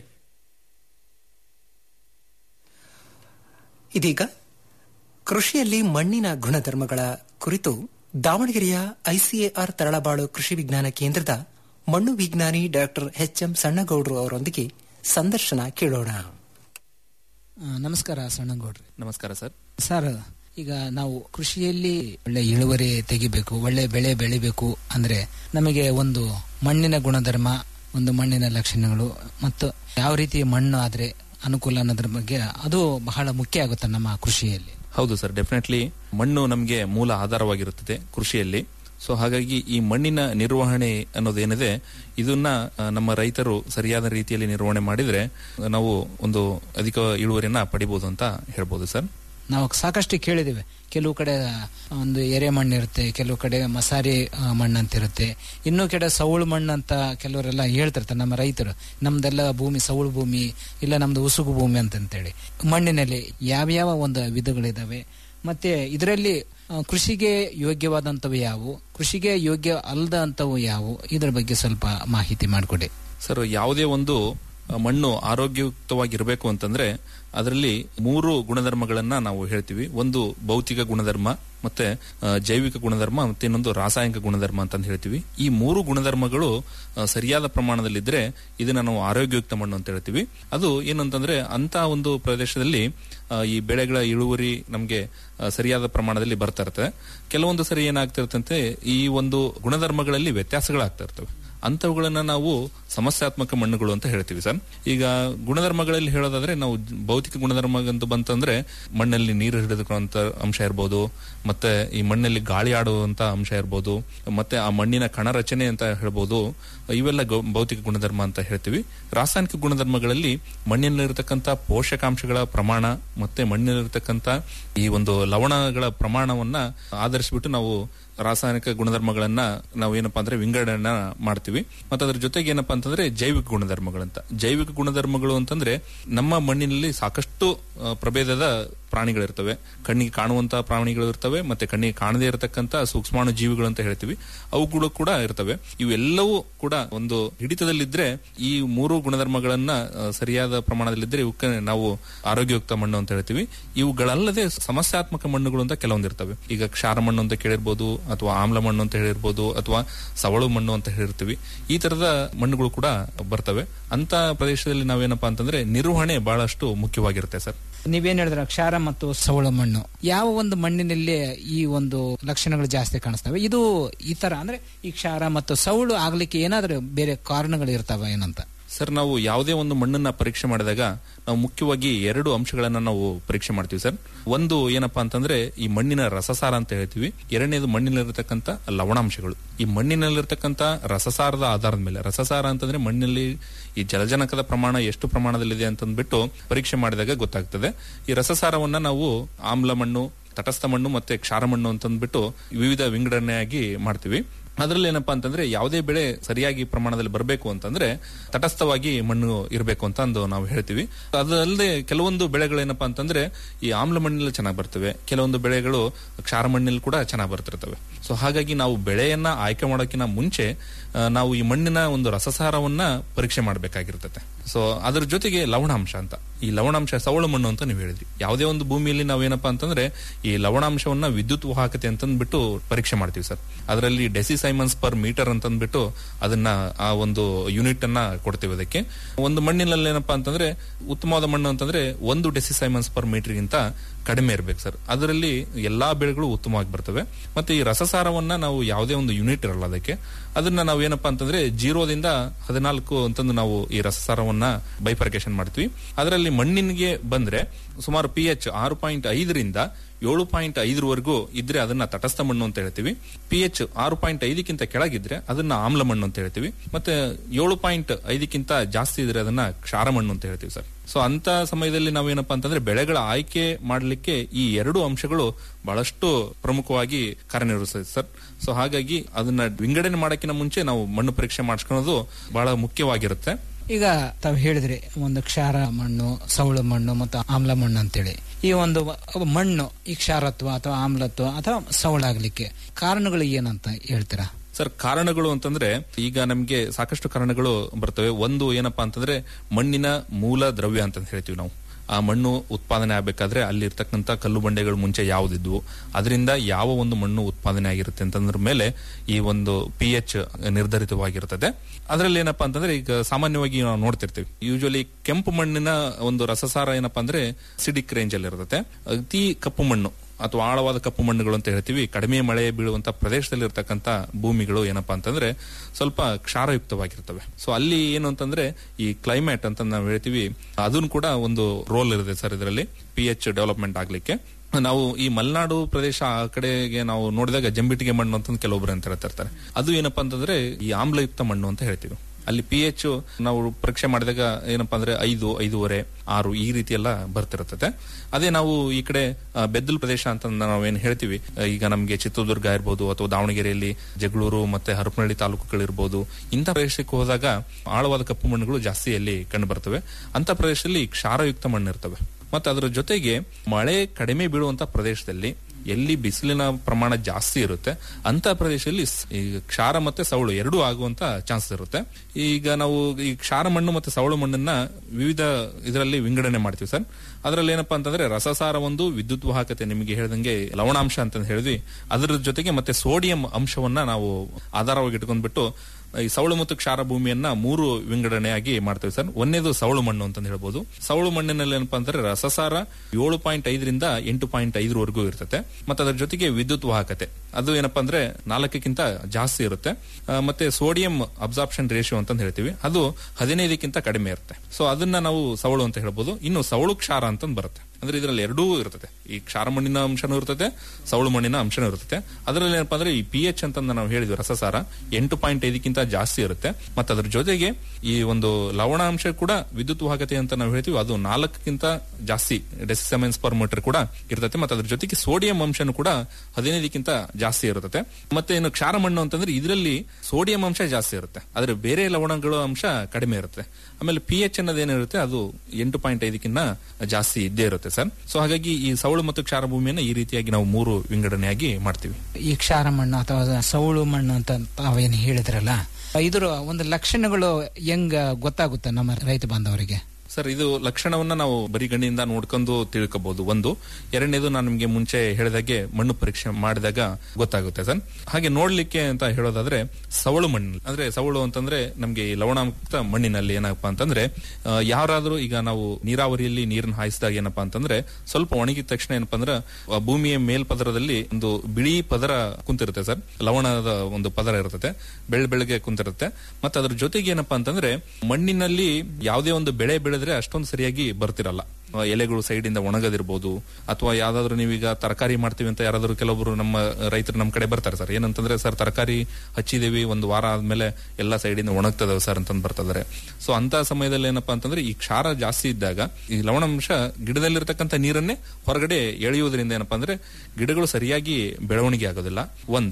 ಇದೀಗ ಕೃಷಿಯಲ್ಲಿ ಮಣ್ಣಿನ ಗುಣಧರ್ಮಗಳ ಕುರಿತು ದಾವಣಗೆರೆಯ ಐಸಿಎಆರ್ ತರಳಬಾಳು ಕೃಷಿ ವಿಜ್ಞಾನ ಕೇಂದ್ರದ ಮಣ್ಣು ವಿಜ್ಞಾನಿ ಡಾಕ್ಟರ್ ಎಚ್ ಎಂ ಸಣ್ಣಗೌಡ್ರು ಅವರೊಂದಿಗೆ ಸಂದರ್ಶನ ಕೇಳೋಣ ನಮಸ್ಕಾರ ಸಣ್ಣಗೌಡ್ರಿ ನಮಸ್ಕಾರ ಸರ್ ಸರ್ ಈಗ ನಾವು ಕೃಷಿಯಲ್ಲಿ ಒಳ್ಳೆ ಇಳುವರಿ ತೆಗಿಬೇಕು ಒಳ್ಳೆ ಬೆಳೆ ಬೆಳಿಬೇಕು ಅಂದ್ರೆ ನಮಗೆ ಒಂದು ಮಣ್ಣಿನ ಗುಣಧರ್ಮ ಒಂದು ಮಣ್ಣಿನ ಲಕ್ಷಣಗಳು ಮತ್ತು ಯಾವ ರೀತಿ ಮಣ್ಣು ಆದ್ರೆ ಅನುಕೂಲ ಅನ್ನೋದ್ರ ಬಗ್ಗೆ ಅದು ಬಹಳ ಮುಖ್ಯ ಆಗುತ್ತೆ ನಮ್ಮ ಕೃಷಿಯಲ್ಲಿ ಹೌದು ಸರ್ ಡೆಫಿನೆಟ್ಲಿ ಮಣ್ಣು ನಮಗೆ ಮೂಲ ಆಧಾರವಾಗಿರುತ್ತದೆ ಕೃಷಿಯಲ್ಲಿ ಸೊ ಹಾಗಾಗಿ ಈ ಮಣ್ಣಿನ ನಿರ್ವಹಣೆ ಅನ್ನೋದೇನಿದೆ ಇದನ್ನ ಆ, ನಮ್ಮ ರೈತರು ಸರಿಯಾದ ರೀತಿಯಲ್ಲಿ ನಿರ್ವಹಣೆ ಮಾಡಿದ್ರೆ ನಾವು ಒಂದು ಅಧಿಕ ಇಳುವರಿಯನ್ನ ಪಡಿಬಹುದು ಅಂತ ಹೇಳ್ಬೋದು ಸರ್ ನಾವು ಸಾಕಷ್ಟು ಕೇಳಿದ್ದೇವೆ ಕೆಲವು ಕಡೆ ಒಂದು ಎರೆ ಮಣ್ಣು ಇರುತ್ತೆ ಕೆಲವು ಕಡೆ ಮಸಾರಿ ಆ, ಮಣ್ಣು ಅಂತ ಇರುತ್ತೆ ಇನ್ನೂ ಕಡೆ ಸೌಳು ಮಣ್ಣು ಅಂತ ಕೆಲವರೆಲ್ಲ ಹೇಳ್ತಿರ್ತಾರೆ ನಮ್ಮ ರೈತರು ನಮ್ದೆಲ್ಲ ಭೂಮಿ ಸೌಳು ಭೂಮಿ ಇಲ್ಲ ನಮ್ದು ಉಸುಗು ಭೂಮಿ ಅಂತಂತೇಳಿ ಮಣ್ಣಿನಲ್ಲಿ ಯಾವ್ಯಾವ ಒಂದು ವಿಧಗಳಿದಾವೆ ಮತ್ತೆ ಇದರಲ್ಲಿ ಆ, ಕೃಷಿಗೆ ಯೋಗ್ಯವಾದಂಥವು ಯಾವುವು ಕೃಷಿಗೆ ಯೋಗ್ಯ ಅಲ್ಲದ ಅಂತವು ಯಾವುವು ಇದ್ರ ಬಗ್ಗೆ ಸ್ವಲ್ಪ ಮಾಹಿತಿ ಮಾಡಿಕೊಡಿ ಸರ್ ಯಾವುದೇ ಒಂದು ಆ, ಮಣ್ಣು ಆರೋಗ್ಯಯುಕ್ತವಾಗಿರಬೇಕು ಅಂತಂದ್ರೆ ಅದರಲ್ಲಿ ಮೂರು ಗುಣಧರ್ಮಗಳನ್ನ ನಾವು ಹೇಳ್ತೀವಿ ಒಂದು ಭೌತಿಕ ಗುಣಧರ್ಮ ಮತ್ತೆ ಆ, ಜೈವಿಕ ಗುಣಧರ್ಮ ಮತ್ತೆ ಇನ್ನೊಂದು ರಾಸಾಯನಿಕ ಗುಣಧರ್ಮ ಅಂತ ಹೇಳ್ತೀವಿ ಈ ಮೂರು ಗುಣಧರ್ಮಗಳು ಆ, ಸರಿಯಾದ ಪ್ರಮಾಣದಲ್ಲಿದ್ರೆ ಇದನ್ನ ನಾವು ಆರೋಗ್ಯಯುಕ್ತ ಮಣ್ಣು ಅಂತ ಹೇಳ್ತೀವಿ ಅದು ಏನಂತಂದ್ರೆ ಅಂತ ಒಂದು ಪ್ರದೇಶದಲ್ಲಿ ಆ, ಈ ಬೆಳೆಗಳ ಇಳುವರಿ ನಮಗೆ ಸರಿಯಾದ ಪ್ರಮಾಣದಲ್ಲಿ ಬರ್ತಾ ಇರ್ತದೆ ಕೆಲವೊಂದು ಸರಿ ಏನಾಗ್ತಿರ್ತಂತೆ ಈ ಒಂದು ಗುಣಧರ್ಮಗಳಲ್ಲಿ ವ್ಯತ್ಯಾಸಗಳಾಗ್ತಾ ಇರ್ತವೆ ಅಂತವುಗಳನ್ನ ನಾವು ಸಮಸ್ಯಾತ್ಮಕ ಮಣ್ಣುಗಳು ಅಂತ ಹೇಳ್ತೀವಿ ಸರ್ ಈಗ ಗುಣಧರ್ಮಗಳಲ್ಲಿ ಹೇಳೋದಾದ್ರೆ ನಾವು ಭೌತಿಕ ಗುಣಧರ್ಮ ಅಂತ ಬಂತಂದ್ರೆ ಮಣ್ಣಲ್ಲಿ ನೀರು ಹಿಡಿದುಕೊಳ್ಳುವಂತ ಅಂಶ ಇರ್ಬೋದು ಮತ್ತೆ ಈ ಮಣ್ಣಲ್ಲಿ ಗಾಳಿ ಆಡುವಂತ ಅಂಶ ಇರ್ಬೋದು ಮತ್ತೆ ಆ ಮಣ್ಣಿನ ಕಣ ರಚನೆ ಅಂತ ಹೇಳ್ಬೋದು ಇವೆಲ್ಲ ಗೌ- ಭೌತಿಕ ಗುಣಧರ್ಮ ಅಂತ ಹೇಳ್ತೀವಿ ರಾಸಾಯನಿಕ ಗುಣಧರ್ಮಗಳಲ್ಲಿ ಮಣ್ಣಿನಲ್ಲಿರತಕ್ಕಂತ ಪೋಷಕಾಂಶಗಳ ಪ್ರಮಾಣ ಮತ್ತೆ ಮಣ್ಣಿನಲ್ಲಿರತಕ್ಕಂತ ಈ ಒಂದು ಲವಣಗಳ ಪ್ರಮಾಣವನ್ನ ಆಧರಿಸಿಬಿಟ್ಟು ನಾವು ರಾಸಾಯನಿಕ ಗುಣಧರ್ಮಗಳನ್ನ ನಾವು ಏನಪ್ಪಾ ಅಂದ್ರೆ ವಿಂಗಡಣೆ ಮಾಡ್ತೀವಿ ಮತ್ತೆ ಅದ್ರ ಜೊತೆಗೆ ಏನಪ್ಪಾ ಅಂತಂದ್ರೆ ಜೈವಿಕ ಗುಣಧರ್ಮಗಳಂತ ಜೈವಿಕ ಗುಣಧರ್ಮಗಳು ಅಂತಂದ್ರೆ ನಮ್ಮ ಮಣ್ಣಿನಲ್ಲಿ ಸಾಕಷ್ಟು ಆ, ಪ್ರಭೇದದ ಪ್ರಾಣಿಗಳಿರ್ತವೆ ಕಣ್ಣಿಗೆ ಕಾಣುವಂತಹ ಪ್ರಾಣಿಗಳು ಇರ್ತವೆ ಮತ್ತೆ ಕಣ್ಣಿಗೆ ಕಾಣದೇ ಇರತಕ್ಕಂತ ಸೂಕ್ಷ್ಮಾಣು ಜೀವಿಗಳು ಅಂತ ಹೇಳ್ತೀವಿ ಅವುಗಳು ಕೂಡ ಇರ್ತವೆ ಇವೆಲ್ಲವೂ ಕೂಡ ಒಂದು ಹಿಡಿತದಲ್ಲಿದ್ರೆ ಈ ಮೂರು ಗುಣಧರ್ಮಗಳನ್ನ ಆ, ಸರಿಯಾದ ಪ್ರಮಾಣದಲ್ಲಿದ್ರೆ ಇವಕ್ಕೆ ನಾವು ಆರೋಗ್ಯಯುಕ್ತ ಮಣ್ಣು ಅಂತ ಹೇಳ್ತೀವಿ ಇವುಗಳಲ್ಲದೆ ಸಮಸ್ಯಾತ್ಮಕ ಮಣ್ಣುಗಳು ಅಂತ ಕೆಲವೊಂದು ಇರ್ತವೆ ಈಗ ಕ್ಷಾರ ಮಣ್ಣು ಅಂತ ಕೇಳಿರ್ಬೋದು ಅಥವಾ ಆಮ್ಲ ಮಣ್ಣು ಅಂತ ಹೇಳಿರ್ಬೋದು ಅಥವಾ ಸವಳು ಮಣ್ಣು ಅಂತ ಹೇಳಿರ್ತೀವಿ ಈ ತರದ ಮಣ್ಣುಗಳು ಕೂಡ ಬರ್ತವೆ ಅಂತ ಪ್ರದೇಶದಲ್ಲಿ ನಾವೇನಪ್ಪಾ ಅಂತಂದ್ರೆ ನಿರ್ವಹಣೆ ಬಹಳಷ್ಟು ಮುಖ್ಯವಾಗಿರುತ್ತೆ ಸರ್ ನೀವೇನ್ ಹೇಳಿದ್ರ ಕ್ಷಾರ ಮತ್ತು ಸವಳು ಮಣ್ಣು ಯಾವ ಒಂದು ಮಣ್ಣಿನಲ್ಲಿ ಈ ಒಂದು ಲಕ್ಷಣಗಳು ಜಾಸ್ತಿ ಕಾಣಿಸ್ತವೆ ಇದು ಈ ತರ ಅಂದ್ರೆ ಈ ಕ್ಷಾರ ಮತ್ತು ಸವಳು ಆಗ್ಲಿಕ್ಕೆ ಏನಾದ್ರೂ ಬೇರೆ ಕಾರಣಗಳು ಇರ್ತಾವ ಏನಂತ ಸರ್ ನಾವು ಯಾವುದೇ ಒಂದು ಮಣ್ಣನ್ನ ಪರೀಕ್ಷೆ ಮಾಡಿದಾಗ ನಾವು ಮುಖ್ಯವಾಗಿ ಎರಡು ಅಂಶಗಳನ್ನ ನಾವು ಪರೀಕ್ಷೆ ಮಾಡ್ತೀವಿ ಸರ್ ಒಂದು ಏನಪ್ಪಾ ಅಂತಂದ್ರೆ ಈ ಮಣ್ಣಿನ ರಸಸಾರ ಅಂತ ಹೇಳ್ತೀವಿ ಎರಡನೇದು ಮಣ್ಣಿನಲ್ಲಿರತಕ್ಕಂತ ಲವಣಾಂಶಗಳು ಈ ಮಣ್ಣಿನಲ್ಲಿರ್ತಕ್ಕಂತ ರಸಸಾರದ ಆಧಾರದ ಮೇಲೆ ರಸಸಾರ ಅಂತಂದ್ರೆ ಮಣ್ಣಿನಲ್ಲಿ ಈ ಜಲಜನಕದ ಪ್ರಮಾಣ ಎಷ್ಟು ಪ್ರಮಾಣದಲ್ಲಿದೆ ಅಂತಂದ್ಬಿಟ್ಟು ಪರೀಕ್ಷೆ ಮಾಡಿದಾಗ ಗೊತ್ತಾಗ್ತದೆ ಈ ರಸಸಾರವನ್ನ ನಾವು ಆಮ್ಲ ಮಣ್ಣು ತಟಸ್ಥ ಮಣ್ಣು ಮತ್ತೆ ಕ್ಷಾರ ಮಣ್ಣು ಅಂತಂದ್ಬಿಟ್ಟು ವಿವಿಧ ವಿಂಗಡಣೆಯಾಗಿ ಮಾಡ್ತೀವಿ ಅದರಲ್ಲಿ ಏನಪ್ಪಾ ಅಂತಂದ್ರೆ ಯಾವುದೇ ಬೆಳೆ ಸರಿಯಾಗಿ ಪ್ರಮಾಣದಲ್ಲಿ ಬರಬೇಕು ಅಂತಂದ್ರೆ ತಟಸ್ಥವಾಗಿ ಮಣ್ಣು ಇರಬೇಕು ಅಂತ ಅಂದು ನಾವು ಹೇಳ್ತೀವಿ ಅದಲ್ಲದೆ ಕೆಲವೊಂದು ಬೆಳೆಗಳು ಏನಪ್ಪಾ ಅಂತಂದ್ರೆ ಈ ಆಮ್ಲ ಮಣ್ಣಲ್ಲಿ ಚೆನ್ನಾಗಿ ಬರ್ತವೆ ಕೆಲವೊಂದು ಬೆಳೆಗಳು ಕ್ಷಾರ ಮಣ್ಣಲ್ಲಿ ಕೂಡ ಚೆನ್ನಾಗಿ ಬರ್ತಿರ್ತವೆ ಸೊ ಹಾಗಾಗಿ ನಾವು ಬೆಳೆಯನ್ನ ಆಯ್ಕೆ ಮಾಡೋಕ್ಕಿಂತ ಮುಂಚೆ ಆ, ನಾವು ಈ ಮಣ್ಣಿನ ಒಂದು ರಸಸಾರವನ್ನ ಪರೀಕ್ಷೆ ಮಾಡಬೇಕಾಗಿರ್ತದೆ ಸೊ ಅದ್ರ ಜೊತೆಗೆ ಲವಣಾಂಶ ಅಂತ ಈ ಲವಣಾಂಶ ಸವಳು ಮಣ್ಣು ಅಂತ ನೀವು ಹೇಳಿದ್ರಿ ಯಾವುದೇ ಒಂದು ಭೂಮಿಯಲ್ಲಿ ನಾವೇನಪ್ಪಾ ಅಂತಂದ್ರೆ ಈ ಲವಣಾಂಶವನ್ನ ವಿದ್ಯುತ್ ವಾಹಕತೆ ಅಂತಂದ್ಬಿಟ್ಟು ಪರೀಕ್ಷೆ ಮಾಡ್ತೀವಿ ಸರ್ ಅದರಲ್ಲಿ ಡೆಸಿಸೈಮನ್ಸ್ ಪರ್ ಮೀಟರ್ ಅಂತಂದ್ಬಿಟ್ಟು ಅದನ್ನ ಆ ಒಂದು ಯೂನಿಟ್ ಅನ್ನ ಕೊಡ್ತೀವಿ ಅದಕ್ಕೆ ಒಂದು ಮಣ್ಣಿನಲ್ಲಿ ಏನಪ್ಪಾ ಅಂತಂದ್ರೆ ಉತ್ತಮವಾದ ಮಣ್ಣು ಅಂತಂದ್ರೆ ಒಂದು ಡೆಸಿಸೈಮನ್ಸ್ ಪರ್ ಮೀಟರ್ ಗಿಂತ ಕಡಿಮೆ ಇರಬೇಕು ಸರ್ ಅದರಲ್ಲಿ ಎಲ್ಲಾ ಬೆಳೆಗಳು ಉತ್ತಮವಾಗಿ ಬರ್ತವೆ ಮತ್ತೆ ಈ ರಸಸಾರವನ್ನ ನಾವು ಯಾವುದೇ ಒಂದು ಯೂನಿಟ್ ಇರಲ್ಲ ಅದಕ್ಕೆ ಅದನ್ನ ನಾವು ಏನಪ್ಪಾ ಅಂತಂದ್ರೆ ಜೀರೋದಿಂದ ಹದಿನಾಲ್ಕು ಅಂತಂದು ನಾವು ಈ ರಸಸಾರವನ್ನ ಬೈಫರ್ಕೇಶನ್ ಮಾಡ್ತೀವಿ ಅದರಲ್ಲಿ ಮಣ್ಣಿನಿಗೆ ಬಂದ್ರೆ ಸುಮಾರು ಪಿ ಎಚ್ ಆರು ಪಾಯಿಂಟ್ ಐದರಿಂದ ಏಳು ಪಾಯಿಂಟ್ ಐದರವರೆಗೂ ಇದ್ರೆ ಅದನ್ನ ತಟಸ್ಥ ಮಣ್ಣು ಅಂತ ಹೇಳ್ತೀವಿ ಪಿ ಎಚ್ ಆರು ಪಾಯಿಂಟ್ ಐದಕ್ಕಿಂತ ಕೆಳಗಿದ್ರೆ ಅದನ್ನ ಆಮ್ಲ ಮಣ್ಣು ಅಂತ ಹೇಳ್ತೀವಿ ಮತ್ತೆ ಏಳು ಪಾಯಿಂಟ್ ಐದಕ್ಕಿಂತ ಜಾಸ್ತಿ ಇದ್ರೆ ಅದನ್ನ ಕ್ಷಾರ ಮಣ್ಣು ಅಂತ ಹೇಳ್ತೀವಿ ಸರ್ ಸೊ ಅಂತ ಸಮಯದಲ್ಲಿ ನಾವೇನಪ್ಪಾ ಅಂತಂದ್ರೆ ಬೆಳೆಗಳ ಆಯ್ಕೆ ಮಾಡಲಿಕ್ಕೆ ಈ ಎರಡು ಅಂಶಗಳು ಬಹಳಷ್ಟು ಪ್ರಮುಖವಾಗಿ ಕಾರ್ಯನಿರ್ವಹಿಸುತ್ತೆ ಸರ್ ಸೊ ಹಾಗಾಗಿ ಅದನ್ನ ವಿಂಗಡಣೆ ಮಾಡಕ್ಕಿಂತ ಮುಂಚೆ ನಾವು ಮಣ್ಣು ಪರೀಕ್ಷೆ ಮಾಡಿಸ್ಕೊಳ್ಳೋದು ಬಹಳ ಮುಖ್ಯವಾಗಿರುತ್ತೆ ಈಗ ತಾವು ಹೇಳಿದ್ರಿ ಒಂದು ಕ್ಷಾರ ಮಣ್ಣು ಸವಳು ಮಣ್ಣು ಮತ್ತು ಆಮ್ಲ ಮಣ್ಣು ಅಂತೇಳಿ ಈ ಒಂದು ಮಣ್ಣು ಈ ಕ್ಷಾರತ್ವ ಅಥವಾ ಆಮ್ಲತ್ವ ಅಥವಾ ಸವಳಾಗ್ಲಿಕ್ಕೆ ಕಾರಣಗಳು ಏನಂತ ಹೇಳ್ತೀರಾ ಸರ್ ಕಾರಣಗಳು ಅಂತಂದ್ರೆ ಈಗ ನಮಗೆ ಸಾಕಷ್ಟು ಕಾರಣಗಳು ಬರ್ತವೆ ಒಂದು ಏನಪ್ಪಾ ಅಂತಂದ್ರೆ ಮಣ್ಣಿನ ಮೂಲ ದ್ರವ್ಯ ಅಂತ ಹೇಳ್ತೀವಿ ನಾವು ಆ ಮಣ್ಣು ಉತ್ಪಾದನೆ ಆಗಬೇಕಾದ್ರೆ ಅಲ್ಲಿ ಇರ್ತಕ್ಕಂಥ ಕಲ್ಲು ಬಂಡೆಗಳು ಮುಂಚೆ ಯಾವ್ದಿದ್ವು ಅದರಿಂದ ಯಾವ ಒಂದು ಮಣ್ಣು ಉತ್ಪಾದನೆ ಆಗಿರುತ್ತೆ ಅಂತಂದ್ರ ಮೇಲೆ ಈ ಒಂದು ಪಿ ಎಚ್ ನಿರ್ಧರಿತವಾಗಿರುತ್ತದೆ ಅದರಲ್ಲಿ ಏನಪ್ಪಾ ಅಂತಂದ್ರೆ ಈಗ ಸಾಮಾನ್ಯವಾಗಿ ನಾವು ನೋಡ್ತಿರ್ತೀವಿ ಯೂಶಲಿ ಕೆಂಪು ಮಣ್ಣಿನ ಒಂದು ರಸಸಾರ ಏನಪ್ಪಾ ಅಂದ್ರೆ ಸಿಡಿಕ್ ರೇಂಜ್ ಅಲ್ಲಿ ಇರ್ತದೆ ಅತಿ ಕಪ್ಪು ಮಣ್ಣು ಅಥವಾ ಆಳವಾದ ಕಪ್ಪು ಮಣ್ಣುಗಳು ಅಂತ ಹೇಳ್ತೀವಿ ಕಡಿಮೆ ಮಳೆ ಬೀಳುವಂತ ಪ್ರದೇಶದಲ್ಲಿ ಇರ್ತಕ್ಕಂಥ ಭೂಮಿಗಳು ಏನಪ್ಪಾ ಅಂತಂದ್ರೆ ಸ್ವಲ್ಪ ಕ್ಷಾರಯುಕ್ತವಾಗಿರ್ತವೆ ಸೊ ಅಲ್ಲಿ ಏನು ಅಂತಂದ್ರೆ ಈ ಕ್ಲೈಮೇಟ್ ಅಂತ ನಾವು ಹೇಳ್ತೀವಿ ಅದನ್ನು ಕೂಡ ಒಂದು ರೋಲ್ ಇರುತ್ತೆ ಸರ್ ಇದರಲ್ಲಿ ಪಿ ಎಚ್ ಡೆವಲಪ್ಮೆಂಟ್ ಆಗ್ಲಿಕ್ಕೆ ನಾವು ಈ ಮಲೆನಾಡು ಪ್ರದೇಶ ಆ ಕಡೆಗೆ ನಾವು ನೋಡಿದಾಗ ಜಂಬಿಟಿಗೆ ಮಣ್ಣು ಅಂತ ಕೆಲವೊಬ್ರು ಅಂತ ಹೇಳ್ತಿರ್ತಾರೆ ಅದು ಏನಪ್ಪಾ ಅಂತಂದ್ರೆ ಈ ಆಮ್ಲಯುಕ್ತ ಮಣ್ಣು ಅಂತ ಹೇಳ್ತೀವಿ ಅಲ್ಲಿ ಪಿ ಎಚ್ ನಾವು ಪರೀಕ್ಷೆ ಮಾಡಿದಾಗ ಏನಪ್ಪಾ ಅಂದ್ರೆ ಐದು ಐದೂವರೆ ಆರು ಈ ರೀತಿ ಎಲ್ಲ ಬರ್ತಿರ್ತದೆ ಅದೇ ನಾವು ಈ ಕಡೆ ಆ, ಬೆದ್ದಲು ಪ್ರದೇಶ ಅಂತ ನಾವೇನ್ ಹೇಳ್ತೀವಿ ಆ, ಈಗ ನಮಗೆ ಚಿತ್ರದುರ್ಗ ಇರ್ಬೋದು ಅಥವಾ ದಾವಣಗೆರೆಯಲ್ಲಿ ಜಗಳೂರು ಮತ್ತೆ ಹರಪನಹಳ್ಳಿ ತಾಲೂಕುಗಳಿರ್ಬೋದು ಇಂಥ ಪ್ರದೇಶಕ್ಕೆ ಹೋದಾಗ ಆಳವಾದ ಕಪ್ಪು ಮಣ್ಣುಗಳು ಜಾಸ್ತಿ ಅಲ್ಲಿ ಕಂಡು ಬರ್ತವೆ ಅಂತ ಪ್ರದೇಶದಲ್ಲಿ ಕ್ಷಾರಯುಕ್ತ ಮಣ್ಣು ಇರ್ತವೆ ಮತ್ತೆ ಅದರ ಜೊತೆಗೆ ಮಳೆ ಕಡಿಮೆ ಬೀಳುವಂತ ಪ್ರದೇಶದಲ್ಲಿ ಎಲ್ಲಿ ಬಿಸಿಲಿನ ಪ್ರಮಾಣ ಜಾಸ್ತಿ ಇರುತ್ತೆ ಅಂತ ಪ್ರದೇಶದಲ್ಲಿ ಸ್- ಈ ಕ್ಷಾರ ಮತ್ತೆ ಸವಳು ಎರಡೂ ಆಗುವಂತ ಚಾನ್ಸ್ ಇರುತ್ತೆ ಈಗ ನಾವು ಈ ಕ್ಷಾರ ಮಣ್ಣು ಮತ್ತೆ ಸವಳು ಮಣ್ಣನ್ನ ವಿವಿಧ ಇದರಲ್ಲಿ ವಿಂಗಡಣೆ ಮಾಡ್ತೀವಿ ಸರ್ ಅದರಲ್ಲಿ ಏನಪ್ಪಾ ಅಂತಂದ್ರೆ ರಸಸಾರ ಒಂದು ವಿದ್ಯುತ್ ವಾಹಕತೆ ನಿಮಗೆ ಹೇಳ್ದಂಗೆ ಲವಣಾಂಶ ಅಂತ ಹೇಳಿದ್ವಿ ಅದರ ಜೊತೆಗೆ ಮತ್ತೆ ಸೋಡಿಯಂ ಅಂಶವನ್ನ ನಾವು ಆಧಾರವಾಗಿ ಇಟ್ಕೊಂಡ್ಬಿಟ್ಟು ಈ ಸವಳು ಮತ್ತು ಕ್ಷಾರ ಭೂಮಿಯನ್ನ ಮೂರು ವಿಂಗಡಣೆಯಾಗಿ ಮಾಡ್ತೇವೆ ಸರ್ ಒಂದೇದು ಸವಳು ಮಣ್ಣು ಅಂತ ಹೇಳ್ಬೋದು ಸವಳು ಮಣ್ಣಿನಲ್ಲಿ ಏನಪ್ಪಾ ಅಂತಂದ್ರೆ ರಸಸಾರ ಏಳು ಪಾಯಿಂಟ್ ಐದರಿಂದ ಎಂಟು ಪಾಯಿಂಟ್ ಐದರವರೆಗೂ ಇರ್ತದೆ ಮತ್ತೆ ಅದರ ಜೊತೆಗೆ ವಿದ್ಯುತ್ ವಾಹಕತೆ ಅದು ಏನಪ್ಪಾ ಅಂದ್ರೆ ನಾಲ್ಕಕ್ಕಿಂತ ಜಾಸ್ತಿ ಇರುತ್ತೆ ಆ, ಮತ್ತೆ ಸೋಡಿಯಂ ಅಬ್ಸಾರ್ಪ್ಷನ್ ರೇಷಿಯೋ ಅಂತ ಹೇಳ್ತೀವಿ ಅದು ಹದಿನೈದಕ್ಕಿಂತ ಕಡಿಮೆ ಇರುತ್ತೆ ಸೊ ಅದನ್ನ ನಾವು ಸವಳು ಅಂತ ಹೇಳ್ಬೋದು ಇನ್ನು ಸವಳು ಕ್ಷಾರ ಅಂತ ಬರುತ್ತೆ ಅಂದ್ರೆ ಇದರಲ್ಲಿ ಎರಡೂ ಇರ್ತದೆ ಈ ಕ್ಷಾರ ಮಣ್ಣಿನ ಅಂಶನೂ ಇರ್ತದೆ ಸವಳು ಮಣ್ಣಿನ ಅಂಶನೂ ಇರ್ತದೆ ಅದರಲ್ಲಿ ಏನಪ್ಪಾ ಅಂದ್ರೆ ಈ ಪಿ ಎಚ್ ಅಂತ ನಾವು ಹೇಳಿದ್ವಿ ರಸಸಾರ ಎಂಟು ಪಾಯಿಂಟ್ ಐದಕ್ಕಿಂತ ಜಾಸ್ತಿ ಇರುತ್ತೆ ಮತ್ತೆ ಅದ್ರ ಜೊತೆಗೆ ಈ ಒಂದು ಲವಣಾಂಶ ಕೂಡ ವಿದ್ಯುತ್ ವಾಹಕತೆ ಅಂತ ನಾವು ಹೇಳ್ತೀವಿ ಅದು ನಾಲ್ಕಕ್ಕಿಂತ ಜಾಸ್ತಿ ಡೆಸಿಸಮೆನ್ಸ್ ಪರ್ ಮೀಟರ್ ಕೂಡ ಇರ್ತದೆ ಮತ್ತೆ ಅದ್ರ ಜೊತೆಗೆ ಸೋಡಿಯಂ ಅಂಶನೂ ಕೂಡ ಹದಿನೈದಕ್ಕಿಂತ ಜಾಸ್ತಿ ಇರುತ್ತೆ ಮತ್ತೆ ಇನ್ನು ಕ್ಷಾರ ಮಣ್ಣು ಅಂತಂದ್ರೆ ಇದರಲ್ಲಿ ಸೋಡಿಯಂ ಅಂಶ ಜಾಸ್ತಿ ಇರುತ್ತೆ ಆದ್ರೆ ಬೇರೆ ಲವಣಗಳ ಅಂಶ ಕಡಿಮೆ ಇರುತ್ತೆ ಆಮೇಲೆ ಪಿ ಎಚ್ ಅನ್ನೋದೇನಿರುತ್ತೆ ಅದು ಎಂಟು ಪಾಯಿಂಟ್ ಐದಕ್ಕಿಂತ ಜಾಸ್ತಿ ಇದ್ದೇ ಇರುತ್ತೆ ಸರ್ ಸೊ ಹಾಗಾಗಿ ಈ ಸವಳು ಮತ್ತು ಕ್ಷಾರ ಭೂಮಿಯನ್ನ ಈ ರೀತಿಯಾಗಿ ನಾವು ಮೂರು ವಿಂಗಡಣೆಯಾಗಿ ಮಾಡ್ತೀವಿ ಈ ಕ್ಷಾರ ಮಣ್ಣು ಅಥವಾ ಸವಳು ಮಣ್ಣು ಅಂತ ತಾವೇನು ಹೇಳಿದ್ರಲ್ಲ ಇದರ ಒಂದು ಲಕ್ಷಣಗಳು ಹೆಂಗ ಗೊತ್ತಾಗುತ್ತೆ ನಮ್ಮ ರೈತ ಬಾಂಧವರಿಗೆ ಸರ್ ಇದು ಲಕ್ಷಣವನ್ನ ನಾವು ಬರೀ ಗಣ್ಣಿಂದ ನೋಡ್ಕೊಂಡು ತಿಳ್ಕೋಬಹುದು ಒಂದು ಎರಡನೇದು ನಾನು ನಿಮ್ಗೆ ಮುಂಚೆ ಹೇಳಿದಾಗೆ ಮಣ್ಣು ಪರೀಕ್ಷೆ ಮಾಡಿದಾಗ ಗೊತ್ತಾಗುತ್ತೆ ಸರ್ ಹಾಗೆ ನೋಡ್ಲಿಕ್ಕೆ ಅಂತ ಹೇಳೋದಾದ್ರೆ ಸವಳು ಮಣ್ಣು ಅಂದ್ರೆ ಸವಳು ಅಂತಂದ್ರೆ ನಮ್ಗೆ ಈ ಲವಣಾಂಶ ಮಣ್ಣಿನಲ್ಲಿ ಏನಪ್ಪಾ ಅಂತಂದ್ರೆ ಆ, ಯಾರಾದ್ರೂ ಈಗ ನಾವು ನೀರಾವರಿಯಲ್ಲಿ ನೀರನ್ನು ಹಾಯಿಸಿದಾಗ ಏನಪ್ಪಾ ಅಂತಂದ್ರೆ ಸ್ವಲ್ಪ ಒಣಗಿದ ತಕ್ಷಣ ಏನಪ್ಪಾ ಅಂದ್ರೆ ಆ ಭೂಮಿಯ ಮೇಲ್ಪದರದಲ್ಲಿ ಒಂದು ಬಿಳಿ ಪದರ ಕುಂತಿರುತ್ತೆ ಸರ್ ಲವಣದ ಒಂದು ಪದರ ಇರ್ತದೆ ಬೆಳ್ ಬೆಳಗ್ಗೆ ಕುಂತಿರುತ್ತೆ ಮತ್ತೆ ಅದ್ರ ಜೊತೆಗೆ ಏನಪ್ಪಾ ಅಂತಂದ್ರೆ ಮಣ್ಣಿನಲ್ಲಿ ಯಾವುದೇ ಒಂದು ಬೆಳೆ ಬೆಳೆದ್ರೆ ಅಷ್ಟೊಂದು ಸರಿಯಾಗಿ ಬರ್ತಿರಲ್ಲ ಆ, ಎಲೆಗಳು ಸೈಡ್ ಇಂದ ಒಣಗದಿರ್ಬೋದು ಅಥವಾ ಯಾವ್ದಾದ್ರು ನೀವೀಗ ತರಕಾರಿ ಮಾಡ್ತೀವಿ ಅಂತ ಯಾರಾದ್ರೂ ಕೆಲವೊಬ್ರು ನಮ್ಮ ರೈತರು ನಮ್ಮ ಕಡೆ ಬರ್ತಾರೆ ಸರ್ ಏನಂತಂದ್ರೆ ಸರ್ ತರಕಾರಿ ಹಚ್ಚಿದೇವಿ ಒಂದು ವಾರ ಆದ್ಮೇಲೆ ಎಲ್ಲ ಸೈಡ್ ಇಂದ ಒಣಗ್ತದವೆ ಸರ್ ಅಂತಂದ್ ಬರ್ತಿದ್ದಾರೆ ಸೊ ಅಂತ ಸಮಯದಲ್ಲಿ ಏನಪ್ಪಾ ಅಂತಂದ್ರೆ ಈ ಕ್ಷಾರ ಜಾಸ್ತಿ ಇದ್ದಾಗ ಈ ಲವಣಾಂಶ ಗಿಡದಲ್ಲಿರ್ತಕ್ಕಂಥ ನೀರನ್ನೇ ಹೊರಗಡೆ ಎಳೆಯುವುದರಿಂದ ಏನಪ್ಪಾ ಅಂದ್ರೆ ಗಿಡಗಳು ಸರಿಯಾಗಿ ಬೆಳವಣಿಗೆ ಆಗೋದಿಲ್ಲ ಒಂದು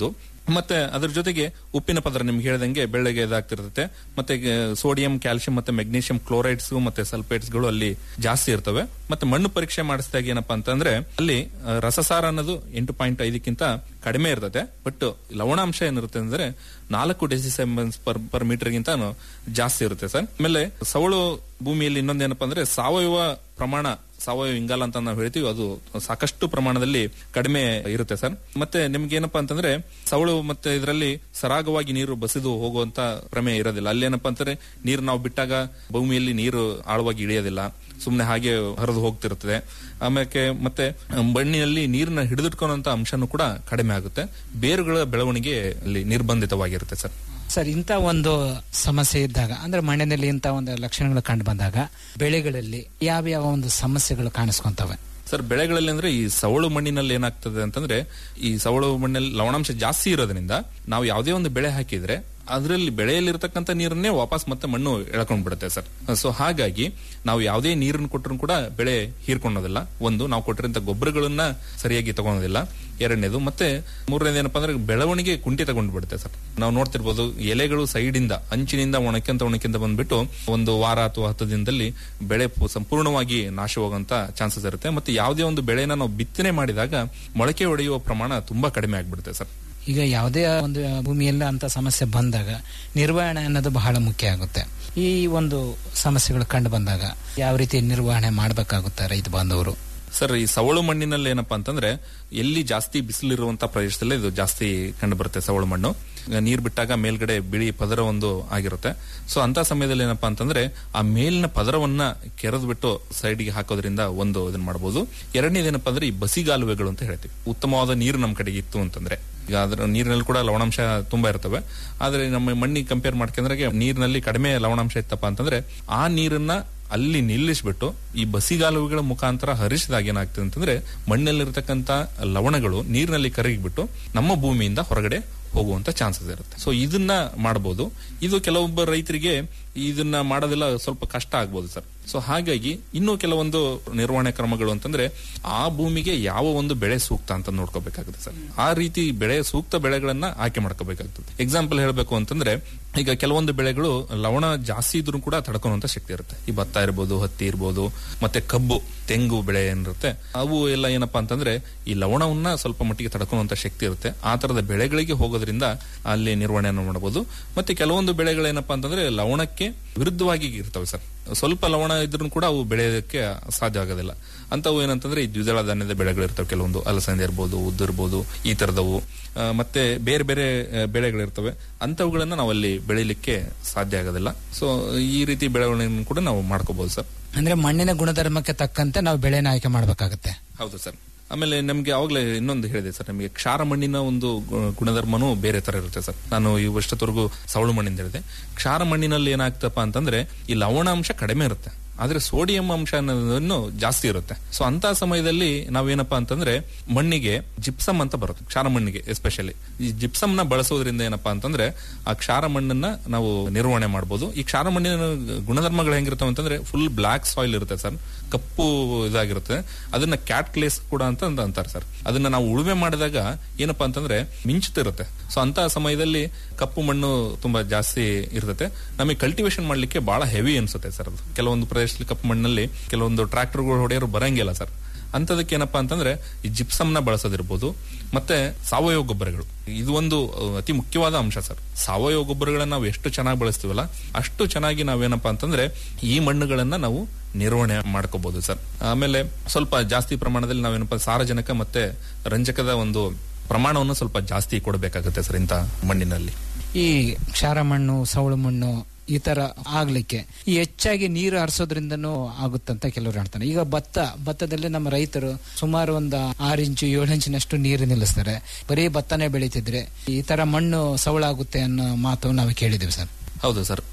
ಮತ್ತೆ ಅದ್ರ ಜೊತೆಗೆ ಉಪ್ಪಿನ ಪದರ ನಿಮ್ಗೆ ಹೇಳ್ದಂಗೆ ಬೆಳ್ಳಗೆ ಇದಾಗ್ತಿರ್ತದೆ ಮತ್ತೆ ಸೋಡಿಯಂ ಕ್ಯಾಲ್ಸಿಯಂ ಮತ್ತೆ ಮೆಗ್ನೀಷಿಯಂ ಕ್ಲೋರೈಡ್ಸ್ ಮತ್ತೆ ಸಲ್ಫೇಟ್ಸ್ ಗಳು ಅಲ್ಲಿ ಜಾಸ್ತಿ ಇರ್ತವೆ ಮತ್ತೆ ಮಣ್ಣು ಪರೀಕ್ಷೆ ಮಾಡಿಸಿದಾಗ ಏನಪ್ಪಾ ಅಂತಂದ್ರೆ ಅಲ್ಲಿ ಆ, ರಸಸಾರ ಅನ್ನೋದು ಎಂಟು ಪಾಯಿಂಟ್ ಐದಕ್ಕಿಂತ ಕಡಿಮೆ ಇರ್ತದೆ ಬಟ್ ಲವಣಾಂಶ ಏನಿರುತ್ತೆ ಅಂದ್ರೆ ನಾಲ್ಕು ಡೆಸಿಸೆಂಬನ್ಸ್ ಪರ್ ಪರ್ ಮೀಟರ್ ಗಿಂತ ಜಾಸ್ತಿ ಇರುತ್ತೆ ಸರ್ ಆಮೇಲೆ ಸವಳು ಭೂಮಿಯಲ್ಲಿ ಇನ್ನೊಂದೇನಪ್ಪ ಅಂದ್ರೆ ಸಾವಯವ ಪ್ರಮಾಣ ಸಾವಯವ ಇಂಗಾಲ ಅಂತ ನಾವು ಹೇಳ್ತೀವಿ ಅದು ಸಾಕಷ್ಟು ಪ್ರಮಾಣದಲ್ಲಿ ಕಡಿಮೆ ಇರುತ್ತೆ ಸರ್ ಮತ್ತೆ ನಿಮ್ಗೆ ಏನಪ್ಪಾ ಅಂತಂದ್ರೆ ಸವಳು ಮತ್ತೆ ಇದರಲ್ಲಿ ಸರಾಗವಾಗಿ ನೀರು ಬಸಿದು ಹೋಗುವಂತ ಪ್ರಮೇಯ ಇರೋದಿಲ್ಲ ಅಲ್ಲೇನಪ್ಪಾ ಅಂತಂದ್ರೆ ನೀರು ನಾವು ಬಿಟ್ಟಾಗ ಭೂಮಿಯಲ್ಲಿ ನೀರು ಆಳವಾಗಿ ಇಳಿಯೋದಿಲ್ಲ ಸುಮ್ಮನೆ ಹಾಗೆ ಹರಿದು ಹೋಗ್ತಿರ್ತದೆ ಆಮೇಲೆ ಮತ್ತೆ ಮಣ್ಣಿನಲ್ಲಿ ನೀರನ್ನ ಹಿಡಿದಿಟ್ಕೊಳ್ಳುವಂತ ಅಂಶನೂ ಕೂಡ ಕಡಿಮೆ ಆಗುತ್ತೆ ಬೇರುಗಳ ಬೆಳವಣಿಗೆ ಅಲ್ಲಿ ನಿರ್ಬಂಧಿತವಾಗಿರುತ್ತೆ ಸರ್ ಸರ್ ಇಂಥ ಒಂದು ಸಮಸ್ಯೆ ಇದ್ದಾಗ ಅಂದ್ರೆ ಮಣ್ಣಿನಲ್ಲಿ ಇಂಥ ಒಂದು ಲಕ್ಷಣಗಳು ಕಂಡು ಬಂದಾಗ ಬೆಳೆಗಳಲ್ಲಿ ಯಾವ ಯಾವ ಒಂದು ಸಮಸ್ಯೆಗಳು ಕಾಣಿಸ್ಕೊಂತವೆ ಸರ್ ಬೆಳೆಗಳಲ್ಲಿ ಅಂದ್ರೆ ಈ ಸವಳು ಮಣ್ಣಿನಲ್ಲಿ ಏನಾಗ್ತದೆ ಅಂತಂದ್ರೆ ಈ ಸವಳು ಮಣ್ಣಲ್ಲಿ ಲವಣಾಂಶ ಜಾಸ್ತಿ ಇರೋದ್ರಿಂದ ನಾವು ಯಾವುದೇ ಒಂದು ಬೆಳೆ ಹಾಕಿದ್ರೆ ಅದರಲ್ಲಿ ಬೆಳೆಯಲ್ಲಿರ್ತಕ್ಕಂಥ ನೀರನ್ನೇ ವಾಪಸ್ ಮತ್ತೆ ಮಣ್ಣು ಎಳ್ಕೊಂಡ್ ಬಿಡುತ್ತೆ ಸರ್ ಸೊ ಹಾಗಾಗಿ ನಾವು ಯಾವುದೇ ನೀರನ್ನು ಕೊಟ್ಟರು ಕೂಡ ಬೆಳೆ ಹೀರ್ಕೊಳ್ಳೋದಿಲ್ಲ ಒಂದು ನಾವು ಕೊಟ್ಟಿರೋಂಥ ಗೊಬ್ಬರಗಳನ್ನ ಸರಿಯಾಗಿ ತಗೊಳೋದಿಲ್ಲ ಎರಡನೇದು ಮತ್ತೆ ಮೂರನೇದು ಏನಪ್ಪಾ ಅಂದ್ರೆ ಬೆಳವಣಿಗೆ ಕುಂಠಿತಗೊಂಡು ಬಿಡುತ್ತೆ ಸರ್ ನಾವು ನೋಡ್ತಿರ್ಬೋದು ಎಲೆಗಳು ಸೈಡಿಂದ ಅಂಚಿನಿಂದ ಒಣಕ್ಯಂತ ಒಣಕ್ಯಂತ ಬಂದ್ಬಿಟ್ಟು ಒಂದು ವಾರ ಅಥವಾ ಹತ್ತು ದಿನದಲ್ಲಿ ಬೆಳೆ ಪು- ಸಂಪೂರ್ಣವಾಗಿ ನಾಶವಾಗುವಂತ ಚಾನ್ಸಸ್ ಇರುತ್ತೆ ಮತ್ತೆ ಯಾವುದೇ ಒಂದು ಬೆಳೆನ ನಾವು ಬಿತ್ತನೆ ಮಾಡಿದಾಗ ಮೊಳಕೆ ಹೊಡೆಯುವ ಪ್ರಮಾಣ ತುಂಬಾ ಕಡಿಮೆ ಆಗ್ಬಿಡುತ್ತೆ ಸರ್ ಈಗ ಯಾವುದೇ ಒಂದು ಭೂಮಿಯಲ್ಲಿ ಅಂತ ಸಮಸ್ಯೆ ಬಂದಾಗ ನಿರ್ವಹಣೆ ಅನ್ನೋದು ಬಹಳ ಮುಖ್ಯ ಆಗುತ್ತೆ ಈ ಒಂದು ಸಮಸ್ಯೆಗಳು ಕಂಡು ಬಂದಾಗ ಯಾವ ರೀತಿ ನಿರ್ವಹಣೆ ಮಾಡಬೇಕಾಗುತ್ತೆ ರೈತ ಬಾಂಧವರು ಸರ್ ಈ ಸವಳು ಮಣ್ಣಿನಲ್ಲಿ ಏನಪ್ಪಾ ಅಂತಂದ್ರೆ ಎಲ್ಲಿ ಜಾಸ್ತಿ ಬಿಸಿಲಿರುವಂತ ಪ್ರದೇಶದಲ್ಲಿ ಇದು ಜಾಸ್ತಿ ಕಂಡು ಬರುತ್ತೆ ಸವಳು ಮಣ್ಣು ಈಗ ನೀರ್ ಬಿಟ್ಟಾಗ ಮೇಲ್ಗಡೆ ಬಿಳಿ ಪದರ ಒಂದು ಆಗಿರುತ್ತೆ ಸೊ ಅಂತ ಸಮಯದಲ್ಲಿ ಏನಪ್ಪಾ ಅಂತಂದ್ರೆ ಆ ಮೇಲಿನ ಪದರವನ್ನ ಕೆರೆದು ಬಿಟ್ಟು ಸೈಡ್ಗೆ ಹಾಕೋದ್ರಿಂದ ಒಂದು ಇದನ್ನ ಮಾಡಬಹುದು ಎರಡನೇದೇನಪ್ಪಾ ಅಂದ್ರೆ ಈ ಬಸಿಗಾಲುವೆಗಳು ಅಂತ ಹೇಳ್ತೀವಿ ಉತ್ತಮವಾದ ನೀರು ನಮ್ಮ ಕಡೆಗೆ ಇತ್ತು ಅಂತಂದ್ರೆ ಈಗ ಅದ್ರ ನೀರಿನಲ್ಲಿ ಕೂಡ ಲವಣಾಂಶ ತುಂಬಾ ಇರ್ತವೆ ಆದ್ರೆ ನಮ್ಮ ಮಣ್ಣಿಗೆ ಕಂಪೇರ್ ಮಾಡ್ಕೊಂಡ್ರೆ ನೀರಿನಲ್ಲಿ ಕಡಿಮೆ ಲವಣಾಂಶ ಇತ್ತಪ್ಪ ಅಂತಂದ್ರೆ ಆ ನೀರನ್ನ ಅಲ್ಲಿ ನಿಲ್ಲಿಸ್ಬಿಟ್ಟು ಈ ಬಸಿಗಾಲುವೆಗಳ ಮುಖಾಂತರ ಹರಿಸಿದಾಗ ಏನಾಗ್ತದೆ ಅಂತಂದ್ರೆ ಮಣ್ಣಲ್ಲಿರ್ತಕ್ಕಂಥ ಲವಣಗಳು ನೀರಿನಲ್ಲಿ ಕರಗಿಬಿಟ್ಟು ನಮ್ಮ ಭೂಮಿಯಿಂದ ಹೊರಗಡೆ ಹೋಗುವಂತ ಚಾನ್ಸಸ್ ಇರುತ್ತೆ ಸೊ ಇದನ್ನ ಮಾಡಬಹುದು ಇದು ಕೆಲವೊಬ್ಬ ರೈತರಿಗೆ ಇದನ್ನ ಮಾಡೋದಿಲ್ಲ ಸ್ವಲ್ಪ ಕಷ್ಟ ಆಗ್ಬೋದು ಸರ್ ಸೊ ಹಾಗಾಗಿ ಇನ್ನೂ ಕೆಲವೊಂದು ನಿರ್ವಹಣೆ ಕ್ರಮಗಳು ಅಂತಂದ್ರೆ ಆ ಭೂಮಿಗೆ ಯಾವ ಒಂದು ಬೆಳೆ ಸೂಕ್ತ ಅಂತ ನೋಡ್ಕೋಬೇಕಾಗುತ್ತೆ ಸರ್ ಆ ರೀತಿ ಬೆಳೆ ಸೂಕ್ತ ಬೆಳೆಗಳನ್ನ ಆಯ್ಕೆ ಮಾಡ್ಕೋಬೇಕಾಗ್ತದೆ ಎಕ್ಸಾಂಪಲ್ ಹೇಳಬೇಕು ಅಂತಂದ್ರೆ ಈಗ ಕೆಲವೊಂದು ಬೆಳೆಗಳು ಲವಣ ಜಾಸ್ತಿ ಇದ್ರೂ ಕೂಡ ತಡ್ಕೊಳ್ಳುವಂತ ಶಕ್ತಿ ಇರುತ್ತೆ ಈ ಭತ್ತ ಇರ್ಬೋದು ಹತ್ತಿ ಇರ್ಬೋದು ಮತ್ತೆ ಕಬ್ಬು ತೆಂಗು ಬೆಳೆ ಏನಿರುತ್ತೆ ಅವು ಎಲ್ಲ ಏನಪ್ಪಾ ಅಂತಂದ್ರೆ ಈ ಲವಣವನ್ನ ಸ್ವಲ್ಪ ಮಟ್ಟಿಗೆ ತಡ್ಕೊಳ್ಳುವಂತ ಶಕ್ತಿ ಇರುತ್ತೆ ಆ ತರದ ಬೆಳೆಗಳಿಗೆ ಹೋಗೋದ್ರಿಂದ ಅಲ್ಲಿ ನಿರ್ವಹಣೆಯನ್ನು ಮಾಡಬಹುದು ಮತ್ತೆ ಕೆಲವೊಂದು ಬೆಳೆಗಳೇನಪ್ಪಾ ಅಂತಂದ್ರೆ ಲವಣಕ್ಕೆ ವಿರುದ್ಧವಾಗಿ ಇರ್ತವೆ ಸರ್ ಸ್ವಲ್ಪ ಲವಣ ಇದ್ರೂ ಕೂಡ ಅವು ಬೆಳೆಯೋದಕ್ಕೆ ಸಾಧ್ಯ ಆಗೋದಿಲ್ಲ ಅಂತವು ಏನಂತಂದ್ರೆ ಈ ದ್ವಿದಳ ಧಾನ್ಯದ ಬೆಳೆಗಳಿರ್ತವೆ ಕೆಲವೊಂದು ಅಲಸಂದೆ ಇರ್ಬೋದು ಉದ್ದು ಇರ್ಬೋದು ಈ ತರದವು ಆ, ಮತ್ತೆ ಬೇರೆ ಬೇರೆ ಆ, ಬೆಳೆಗಳಿರ್ತವೆ ಅಂತವುಗಳನ್ನ ನಾವಲ್ಲಿ ಬೆಳಿಲಿಕ್ಕೆ ಸಾಧ್ಯ ಆಗೋದಿಲ್ಲ ಸೊ ಈ ರೀತಿ ಬೆಳವಣಿಗೆಯನ್ನು ಕೂಡ ನಾವು ಮಾಡ್ಕೋಬಹುದು ಸರ್ ಅಂದ್ರೆ ಮಣ್ಣಿನ ಗುಣಧರ್ಮಕ್ಕೆ ತಕ್ಕಂತೆ ನಾವು ಬೆಳೆನ ಆಯ್ಕೆ ಮಾಡಬೇಕಾಗುತ್ತೆ ಹೌದು ಸರ್ ಆಮೇಲೆ ನಮ್ಗೆ ಅವಾಗಲೇ ಇನ್ನೊಂದು ಹೇಳಿದೆ ಸರ್ ನಮಗೆ ಕ್ಷಾರ ಮಣ್ಣಿನ ಒಂದು ಗು- ಗುಣಧರ್ಮನೂ ಬೇರೆ ತರ ಇರುತ್ತೆ ಸರ್ ನಾನು ಇವಷ್ಟೊತ್ತವರೆಗೂ ಸವಳು ಮಣ್ಣಿಂದ ಹೇಳಿದೆ ಕ್ಷಾರ ಮಣ್ಣಿನಲ್ಲಿ ಏನಾಗ್ತಪ್ಪ ಅಂತಂದ್ರೆ ಈ ಲವಣಾಂಶ ಕಡಿಮೆ ಇರುತ್ತೆ ಆದ್ರೆ ಸೋಡಿಯಂ ಅಂಶ ಅನ್ನೋದನ್ನು ಜಾಸ್ತಿ ಇರುತ್ತೆ ಸೊ ಅಂತ ಸಮಯದಲ್ಲಿ ನಾವೇನಪ್ಪಾ ಅಂತಂದ್ರೆ ಮಣ್ಣಿಗೆ ಜಿಪ್ಸಮ್ ಅಂತ ಬರುತ್ತೆ ಕ್ಷಾರ ಮಣ್ಣಿಗೆ ಎಸ್ಪೆಷಲಿ ಈ ಜಿಪ್ಸಮ್ ನ ಬಳಸೋದ್ರಿಂದ ಏನಪ್ಪಾ ಅಂತಂದ್ರೆ ಆ ಕ್ಷಾರ ಮಣ್ಣನ್ನ ನಾವು ನಿರ್ವಹಣೆ ಮಾಡಬಹುದು ಈ ಕ್ಷಾರ ಮಣ್ಣಿನ ಗುಣಧರ್ಮಗಳು ಹೆಂಗಿರ್ತವೆ ಅಂತಂದ್ರೆ ಫುಲ್ ಬ್ಲಾಕ್ ಸಾಯಿಲ್ ಇರುತ್ತೆ ಸರ್ ಕಪ್ಪು ಇದಾಗಿರುತ್ತೆ ಅದನ್ನ ಕ್ಯಾಟ್ ಕ್ಲೇಸ್ ಕೂಡ ಅಂತ ಅಂತ ಅಂತಾರೆ ಸರ್ ಅದನ್ನ ನಾವು ಉಳುಮೆ ಮಾಡಿದಾಗ ಏನಪ್ಪಾ ಅಂತಂದ್ರೆ ಮಿಂಚುತ್ತಿರುತ್ತೆ ಸೊ ಅಂತ ಸಮಯದಲ್ಲಿ ಕಪ್ಪು ಮಣ್ಣು ತುಂಬಾ ಜಾಸ್ತಿ ಇರ್ತದೆ ನಮಗೆ ಕಲ್ಟಿವೇಶನ್ ಮಾಡ್ಲಿಕ್ಕೆ ಬಹಳ ಹೆವಿ ಅನ್ಸುತ್ತೆ ಸರ್ ಅದು ಕೆಲವೊಂದು ಪ್ರದೇಶದಲ್ಲಿ ಕಪ್ಪು ಮಣ್ಣಲ್ಲಿ ಕೆಲವೊಂದು ಟ್ರಾಕ್ಟರ್ಗಳು ಹೊಡೆಯೋರು ಬರಂಗಿಲ್ಲ ಸರ್ ಅಂತದಕ್ಕೆ ಏನಪ್ಪಾ ಅಂತಂದ್ರೆ ಈ ಜಿಪ್ಸಮ್ ನ ಬಳಸೋದಿರ್ಬೋದು ಮತ್ತೆ ಸಾವಯವ ಗೊಬ್ಬರಗಳು ಇದು ಒಂದು ಅಹ್, ಅತಿ ಮುಖ್ಯವಾದ ಅಂಶ ಸರ್ ಸಾವಯವ ಗೊಬ್ಬರಗಳನ್ನ ನಾವು ಎಷ್ಟು ಚೆನ್ನಾಗಿ ಬಳಸ್ತೀವಲ್ಲ ಅಷ್ಟು ಚೆನ್ನಾಗಿ ನಾವೇನಪ್ಪಾ ಅಂತಂದ್ರೆ ಈ ಮಣ್ಣುಗಳನ್ನ ನಾವು ನಿರ್ವಹಣೆ ಮಾಡ್ಕೋಬಹುದು ಸರ್ ಆಮೇಲೆ ಸ್ವಲ್ಪ ಜಾಸ್ತಿ ಪ್ರಮಾಣದಲ್ಲಿ ನಾವೇನಪ್ಪಾ ಸಾರಜನಕ ಮತ್ತೆ ರಂಜಕದ ಒಂದು ಪ್ರಮಾಣವನ್ನು ಸ್ವಲ್ಪ ಜಾಸ್ತಿ ಕೊಡಬೇಕಾಗುತ್ತೆ ಸರ್ ಇಂಥ ಮಣ್ಣಿನಲ್ಲಿ ಈ ಕ್ಷಾರ ಮಣ್ಣು ಸವಳು ಮಣ್ಣು ಈ ತರ ಆಗ್ಲಿಕ್ಕೆ ಈ ಹೆಚ್ಚಾಗಿ ನೀರು ಹರಿಸೋದ್ರಿಂದನೂ ಆಗುತ್ತಂತ ಕೆಲವರು ಹೇಳ್ತಾರೆ ಈಗ ಭತ್ತ ಭತ್ತದಲ್ಲಿ ನಮ್ಮ ರೈತರು ಸುಮಾರು ಒಂದು ಆರು ಇಂಚು ಏಳು ಇಂಚಿನಷ್ಟು ನೀರು ನಿಲ್ಲಿಸ್ತಾರೆ ಬರೀ ಭತ್ತನೇ ಬೆಳೀತಿದ್ರೆ ಈ ತರ ಮಣ್ಣು ಸವಳಾಗುತ್ತೆ ಅನ್ನೋ ಮಾತು ನಾವು ಕೇಳಿದೀವಿ ಸರ್ ಹೌದು ಸರ್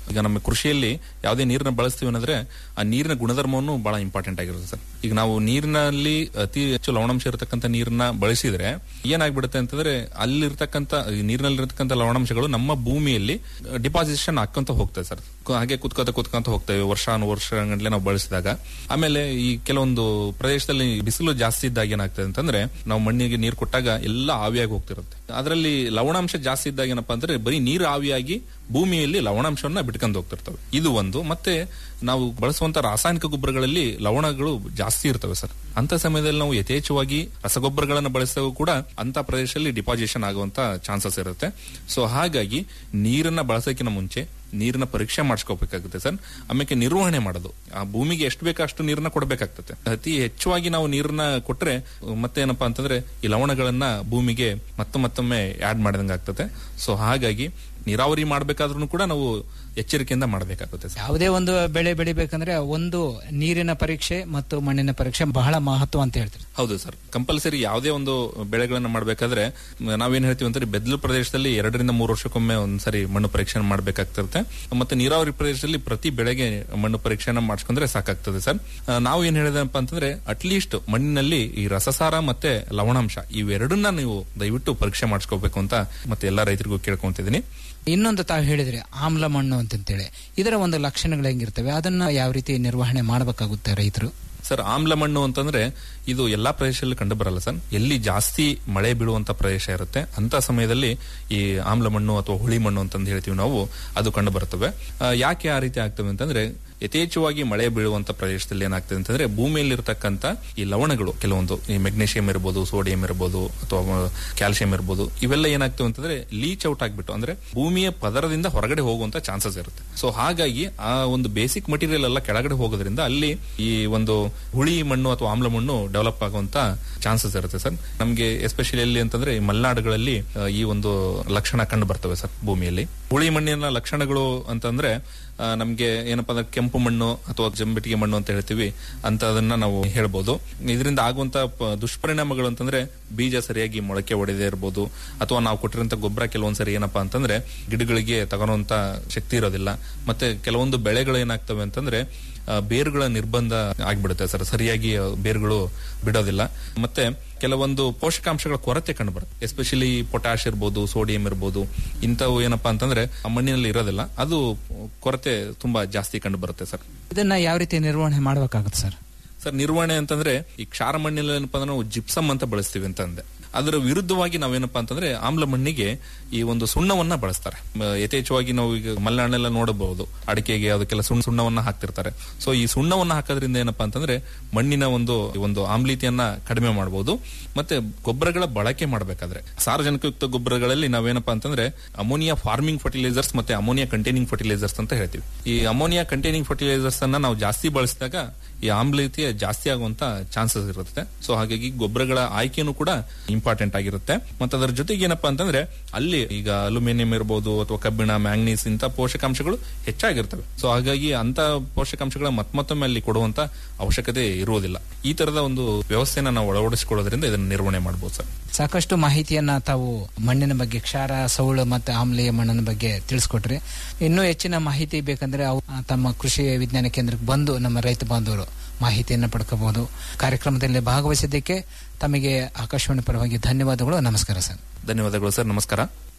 ಈಗ ನಮ್ಮ ಕೃಷಿಯಲ್ಲಿ ಯಾವುದೇ ನೀರನ್ನ ಬಳಸ್ತೀವಿ ಅನ್ನೋದ್ರೆ ಆ ನೀರಿನ ಗುಣಧರ್ಮವನ್ನು ಬಹಳ ಇಂಪಾರ್ಟೆಂಟ್ ಆಗಿರುತ್ತೆ ಸರ್ ಈಗ ನಾವು ನೀರಿನಲ್ಲಿ ಅತಿ ಹೆಚ್ಚು ಲವಣಾಂಶ ಇರತಕ್ಕಂಥ ನೀರನ್ನ ಬಳಸಿದ್ರೆ ಏನಾಗ್ಬಿಡುತ್ತೆ ಅಂತಂದ್ರೆ ಅಲ್ಲಿರ್ತಕ್ಕಂಥ ಈ ನೀರಿನಲ್ಲಿರ್ತಕ್ಕಂಥ ಲವಣಾಂಶಗಳು ನಮ್ಮ ಭೂಮಿಯಲ್ಲಿ ಡಿಪಾಸಿಷನ್ ಹಾಕೊಂತ ಹೋಗ್ತದೆ ಸರ್ ಕು- ಹಾಗೆ ಕುತ್ಕೋತ ಕುತ್ಕೊಂತ ಹೋಗ್ತೇವೆ ವರ್ಷಾನು ವರ್ಷ ಗಂಟ್ಲೆ ನಾವು ಬಳಸಿದಾಗ ಆಮೇಲೆ ಈ ಕೆಲವೊಂದು ಪ್ರದೇಶದಲ್ಲಿ ಬಿಸಿಲು ಜಾಸ್ತಿ ಇದ್ದಾಗ ಏನಾಗ್ತದೆ ಅಂತಂದ್ರೆ ನಾವು ಮಣ್ಣಿಗೆ ನೀರು ಕೊಟ್ಟಾಗ ಎಲ್ಲ ಆವಿಯಾಗಿ ಹೋಗ್ತಿರುತ್ತೆ ಅದರಲ್ಲಿ ಲವಣಾಂಶ ಜಾಸ್ತಿ ಇದ್ದಾಗ ಏನಪ್ಪಾ ಅಂದ್ರೆ ಬರೀ ನೀರು ಆವಿಯಾಗಿ ಭೂಮಿಯಲ್ಲಿ ಲವಣಾಂಶವನ್ನ ಬಿಟ್ಕೊಂಡು ಹೋಗ್ತಿರ್ತವೆ ಇದು ಒಂದು ಮತ್ತೆ ನಾವು ಬಳಸುವಂತ ರಾಸಾಯನಿಕ ಗೊಬ್ಬರಗಳಲ್ಲಿ ಲವಣಗಳು ಜಾಸ್ತಿ ಇರ್ತವೆ ಸರ್ ಅಂತ ಸಮಯದಲ್ಲಿ ನಾವು ಯಥೇಚ್ಛವಾಗಿ ರಸಗೊಬ್ಬರಗಳನ್ನು ಬಳಸಿದಾಗ ಕೂಡ ಅಂತ ಪ್ರದೇಶದಲ್ಲಿ ಡಿಪಾಸಿಷನ್ ಆಗುವಂತ ಚಾನ್ಸಸ್ ಇರುತ್ತೆ ಸೊ ಹಾಗಾಗಿ ನೀರನ್ನ ಬಳಸೋಕ್ಕಿಂತ ಮುಂಚೆ ನೀರಿನ ಪರೀಕ್ಷೆ ಮಾಡಿಸ್ಕೋಬೇಕಾಗುತ್ತೆ ಸರ್ ಆಮೇಲೆ ನಿರ್ವಹಣೆ ಮಾಡೋದು ಆ ಭೂಮಿಗೆ ಎಷ್ಟು ಬೇಕೋ ಅಷ್ಟು ನೀರನ್ನ ಕೊಡಬೇಕಾಗ್ತದೆ ಅತಿ ಹೆಚ್ಚುವಾಗಿ ನಾವು ನೀರನ್ನ ಕೊಟ್ರೆ ಮತ್ತೆ ಏನಪ್ಪಾ ಅಂತಂದ್ರೆ ಈ ಲವಣಗಳನ್ನ ಭೂಮಿಗೆ ಮತ್ತೆ ಮತ್ತೊಮ್ಮೆ ಆಡ್ ಮಾಡಿದಂಗೆ ಆಗ್ತದೆ ಸೊ ಹಾಗಾಗಿ ನೀರಾವರಿ ಮಾಡ್ಬೇಕಾದ್ರೂ ಕೂಡ ನಾವು ಎಚ್ಚರಿಕೆಯಿಂದ ಮಾಡಬೇಕಾಗುತ್ತೆ ಸರ್ ಯಾವುದೇ ಒಂದು ಬೆಳೆ ಬೆಳಿಬೇಕಂದ್ರೆ ಒಂದು ನೀರಿನ ಪರೀಕ್ಷೆ ಮತ್ತು ಮಣ್ಣಿನ ಪರೀಕ್ಷೆ ಬಹಳ ಮಹತ್ವ ಅಂತ ಹೇಳ್ತೀರಿ ಹೌದು ಸರ್ ಕಂಪಲ್ಸರಿ ಯಾವುದೇ ಒಂದು ಬೆಳೆಗಳನ್ನ ಮಾಡಬೇಕಾದ್ರೆ ನಾವೇನ್ ಹೇಳ್ತೀವಿ ಅಂತಂದ್ರೆ ಬೆದ್ದಲು ಪ್ರದೇಶದಲ್ಲಿ ಎರಡರಿಂದ ಮೂರು ವರ್ಷಕ್ಕೊಮ್ಮೆ ಒಂದ್ಸರಿ ಮಣ್ಣು ಪರೀಕ್ಷೆ ಮಾಡಬೇಕಾಗ್ತಿರುತ್ತೆ ಮತ್ತೆ ನೀರಾವರಿ ಪ್ರದೇಶದಲ್ಲಿ ಪ್ರತಿ ಬೆಳೆಗೆ ಮಣ್ಣು ಪರೀಕ್ಷೆನ ಮಾಡಿಸ್ಕೊಂಡ್ರೆ ಸಾಕಾಗ್ತದೆ ಸರ್ ಆ, ನಾವು ಏನ್ ಹೇಳಿದಪ್ಪ ಅಂತಂದ್ರೆ ಅಟ್ಲೀಸ್ಟ್ ಮಣ್ಣಿನಲ್ಲಿ ಈ ರಸಸಾರ ಮತ್ತೆ ಲವಣಾಂಶ ಇವೆರಡನ್ನ ನೀವು ದಯವಿಟ್ಟು ಪರೀಕ್ಷೆ ಮಾಡಿಸ್ಕೋಬೇಕು ಅಂತ ಮತ್ತೆ ಎಲ್ಲಾ ರೈತರಿಗೂ ಕೇಳ್ಕೊಂತಿದ್ದೀನಿ ಇನ್ನೊಂದು ತಾವು ಹೇಳಿದ್ರಿ ಆಮ್ಲ ಮಣ್ಣು ಅಂತಂತೇಳಿ ಇದರ ಒಂದು ಲಕ್ಷಣಗಳು ಹೆಂಗಿರ್ತವೆ ಅದನ್ನ ಯಾವ ರೀತಿ ನಿರ್ವಹಣೆ ಮಾಡಬೇಕಾಗುತ್ತೆ ರೈತರು ಸರ್ ಆಮ್ಲ ಮಣ್ಣು ಅಂತಂದ್ರೆ ಇದು ಎಲ್ಲಾ ಪ್ರದೇಶದಲ್ಲಿ ಕಂಡು ಬರಲ್ಲ ಸರ್ ಎಲ್ಲಿ ಜಾಸ್ತಿ ಮಳೆ ಬೀಳುವಂತ ಪ್ರದೇಶ ಇರುತ್ತೆ ಅಂತ ಸಮಯದಲ್ಲಿ ಈ ಆಮ್ಲ ಮಣ್ಣು ಅಥವಾ ಹುಳಿ ಮಣ್ಣು ಅಂತಂದು ಹೇಳ್ತೀವಿ ನಾವು ಅದು ಕಂಡು ಬರ್ತವೆ ಆ, ಯಾಕೆ ಆ ರೀತಿ ಆಗ್ತವೆ ಅಂತಂದ್ರೆ ಯಥೇಚ್ಛವಾಗಿ ಮಳೆ ಬೀಳುವಂತ ಪ್ರದೇಶದಲ್ಲಿ ಏನಾಗ್ತದೆ ಅಂತಂದ್ರೆ ಭೂಮಿಯಲ್ಲಿರ್ತಕ್ಕಂಥ ಈ ಲವಣಗಳು ಕೆಲವೊಂದು ಈ ಮೆಗ್ನೀಷಿಯಂ ಇರ್ಬೋದು ಸೋಡಿಯಂ ಇರ್ಬೋದು ಅಥವಾ ಕ್ಯಾಲ್ಸಿಯಂ ಇರ್ಬೋದು ಇವೆಲ್ಲ ಏನಾಗ್ತವೆ ಅಂತಂದ್ರೆ ಲೀಚ್ ಔಟ್ ಆಗ್ಬಿಟ್ಟು ಅಂದ್ರೆ ಭೂಮಿಯ ಪದರದಿಂದ ಹೊರಗಡೆ ಹೋಗುವಂತ ಚಾನ್ಸಸ್ ಇರುತ್ತೆ ಸೊ ಹಾಗಾಗಿ ಆ ಒಂದು ಬೇಸಿಕ್ ಮಟೀರಿಯಲ್ ಎಲ್ಲ ಕೆಳಗಡೆ ಹೋಗೋದ್ರಿಂದ ಅಲ್ಲಿ ಈ ಒಂದು ಹುಳಿ ಮಣ್ಣು ಅಥವಾ ಆಮ್ಲ ಮಣ್ಣು ಡೆವಲಪ್ ಆಗುವಂತ ಚಾನ್ಸಸ್ ಇರುತ್ತೆ ಸರ್ ನಮಗೆ ಎಸ್ಪೆಷಲಿ ಎಲ್ಲಿ ಅಂತಂದ್ರೆ ಈ ಮಲೆನಾಡುಗಳಲ್ಲಿ ಆ, ಈ ಒಂದು ಲಕ್ಷಣ ಕಂಡು ಬರ್ತವೆ ಸರ್ ಭೂಮಿಯಲ್ಲಿ ಹುಳಿ ಮಣ್ಣಿನ ಲಕ್ಷಣಗಳು ಅಂತಂದ್ರೆ ಆ, ನಮ್ಗೆ ಏನಪ್ಪಾ ಅಂದ್ರೆ ಕೆಂಪು ಮಣ್ಣು ಅಥವಾ ಜಂಬಿಟಿಗೆ ಮಣ್ಣು ಅಂತ ಹೇಳ್ತೀವಿ ಅಂತ ಅದನ್ನ ನಾವು ಹೇಳ್ಬೋದು ಇದರಿಂದ ಆಗುವಂತ ಪ- ದುಷ್ಪರಿಣಾಮಗಳು ಅಂತಂದ್ರೆ ಬೀಜ ಸರಿಯಾಗಿ ಮೊಳಕೆ ಹೊಡೆದೇ ಇರ್ಬೋದು ಅಥವಾ ನಾವು ಕೊಟ್ಟಿರೋಂತ ಗೊಬ್ಬರ ಕೆಲವೊಂದ್ಸರಿ ಏನಪ್ಪಾ ಅಂತಂದ್ರೆ ಗಿಡಗಳಿಗೆ ತಗೊಳುವಂತ ಶಕ್ತಿ ಇರೋದಿಲ್ಲ ಮತ್ತೆ ಕೆಲವೊಂದು ಬೆಳೆಗಳು ಏನಾಗ್ತವೆ ಅಂತಂದ್ರೆ ಆ, ಬೇರುಗಳ ನಿರ್ಬಂಧ ಆಗ್ಬಿಡುತ್ತೆ ಸರ್ ಸರಿಯಾಗಿ ಆ, ಬೇರುಗಳು ಬಿಡೋದಿಲ್ಲ ಮತ್ತೆ ಕೆಲವೊಂದು ಪೋಷಕಾಂಶಗಳ ಕೊರತೆ ಕಂಡುಬರುತ್ತೆ ಎಸ್ಪೆಷಲಿ ಪೊಟ್ಯಾಶ್ ಇರ್ಬೋದು ಸೋಡಿಯಂ ಇರ್ಬೋದು ಇಂಥವು ಏನಪ್ಪಾ ಅಂತಂದ್ರೆ ಆ ಮಣ್ಣಿನಲ್ಲಿ ಇರೋದಿಲ್ಲ ಅದು ಕೊರತೆ ತುಂಬಾ ಜಾಸ್ತಿ ಕಂಡು ಬರುತ್ತೆ ಸರ್ ಇದನ್ನ ಯಾವ ರೀತಿ ನಿರ್ವಹಣೆ ಮಾಡಬೇಕಾಗುತ್ತೆ ಸರ್ ಸರ್ ನಿರ್ವಹಣೆ ಅಂತಂದ್ರೆ ಈ ಕ್ಷಾರ ಮಣ್ಣಿನಲ್ಲಿ ಏನಪ್ಪಾ ಅಂದ್ರೆ ನಾವು ಜಿಪ್ಸಮ್ ಅಂತ ಬಳಸ್ತೀವಿ ಅಂತ ಅಂದೆ ಅದರ ವಿರುದ್ಧವಾಗಿ ನಾವೇನಪ್ಪಾ ಅಂತಂದ್ರೆ ಆಮ್ಲ ಮಣ್ಣಿಗೆ ಈ ಒಂದು ಸುಣ್ಣವನ್ನ ಬಳಸ್ತಾರೆ ಮ- ಯಥೇಚ್ಛವಾಗಿ ನಾವು ಈಗ ಮಲೆನಾಡಿನೆಲ್ಲ ನೋಡಬಹುದು ಅಡಿಕೆಗೆ ಅದಕ್ಕೆಲ್ಲ ಸುಣ್ಣ ಸುಣ್ಣವನ್ನ ಹಾಕ್ತಿರ್ತಾರೆ ಸೊ ಈ ಸುಣ್ಣವನ್ನ ಹಾಕೋದ್ರಿಂದ ಏನಪ್ಪಾ ಅಂತಂದ್ರೆ ಮಣ್ಣಿನ ಒಂದು ಒಂದು ಆಮ್ಲೀಯತೆಯನ್ನ ಕಡಿಮೆ ಮಾಡಬಹುದು ಮತ್ತೆ ಗೊಬ್ಬರಗಳ ಬಳಕೆ ಮಾಡಬೇಕಾದ್ರೆ ಸಾರ್ವಜನಿಕಯುಕ್ತ ಗೊಬ್ಬರಗಳಲ್ಲಿ ನಾವೇನಪ್ಪಾ ಅಂತಂದ್ರೆ ಅಮೋನಿಯಾ ಫಾರ್ಮಿಂಗ್ ಫರ್ಟಿಲೈಸರ್ಸ್ ಮತ್ತೆ ಅಮೋನಿಯಾ ಕಂಟೈನಿಂಗ್ ಫರ್ಟಿಲೈಸರ್ಸ್ ಅಂತ ಹೇಳ್ತೀವಿ ಈ ಅಮೋನಿಯಾ ಕಂಟೈನಿಂಗ್ ಫರ್ಟಿಲೈಸರ್ಸ್ ಅನ್ನ ನಾವು ಜಾಸ್ತಿ ಬಳಸಿದಾಗ ಈ ಆಮ್ಲೀಯತೆ ಜಾಸ್ತಿ ಆಗುವಂತ ಚಾನ್ಸಸ್ ಇರುತ್ತೆ ಸೊ ಹಾಗಾಗಿ ಗೊಬ್ಬರಗಳ ಆಯ್ಕೆನೂ ಕೂಡ ಇಂಪಾರ್ಟೆಂಟ್ ಆಗಿರುತ್ತೆ ಮತ್ತೆ ಅದರ ಜೊತೆಗೆ ಏನಪ್ಪಾ ಅಂತಂದ್ರೆ ಅಲ್ಲಿ ಈಗ ಅಲ್ಯೂಮಿನಿಯಂ ಇರಬಹುದು ಅಥವಾ ಕಬ್ಬಿಣ ಮ್ಯಾಂಗ್ನೀಸ್ ಇಂತ ಪೋಷಕಾಂಶಗಳು ಹೆಚ್ಚಾಗಿರ್ತವೆ ಸೊ ಹಾಗಾಗಿ ಅಂತ ಪೋಷಕಾಂಶಗಳ ಮತ್ತೊಮ್ಮೆ ಅಲ್ಲಿ ಕೊಡುವಂತ ಅವಶ್ಯಕತೆ ಇರುವುದಿಲ್ಲ ಈ ತರದ ಒಂದು ವ್ಯವಸ್ಥೆನ ನಾವು ಅಳವಡಿಸಿಕೊಳ್ಳೋದ್ರಿಂದ ಇದನ್ನು ನಿರ್ವಹಣೆ ಮಾಡಬಹುದು ಸರ್ ಸಾಕಷ್ಟು ಮಾಹಿತಿಯನ್ನ ತಾವು ಮಣ್ಣಿನ ಬಗ್ಗೆ ಕ್ಷಾರ ಸೌಳು ಮತ್ತು ಆಮ್ಲೀಯ ಮಣ್ಣಿನ ಬಗ್ಗೆ ತಿಳಿಸ್ಕೊಟ್ರಿ ಇನ್ನೂ ಹೆಚ್ಚಿನ ಮಾಹಿತಿ ಬೇಕಂದ್ರೆ ಅವು ಆ, ತಮ್ಮ ಕೃಷಿ ವಿಜ್ಞಾನ ಕೇಂದ್ರಕ್ಕೆ ಬಂದು ನಮ್ಮ ರೈತ ಬಾಂಧವರು ಮಾಹಿತಿಯನ್ನು ಪಡ್ಕೋಬಹುದು ಕಾರ್ಯಕ್ರಮದಲ್ಲಿ ಭಾಗವಹಿಸಿದ್ದಕ್ಕೆ ತಮಗೆ ಆಕಾಶವಾಣಿ ಪರವಾಗಿ ಧನ್ಯವಾದಗಳು ನಮಸ್ಕಾರ ಸರ್ ಧನ್ಯವಾದಗಳು ಸರ್ ನಮಸ್ಕಾರ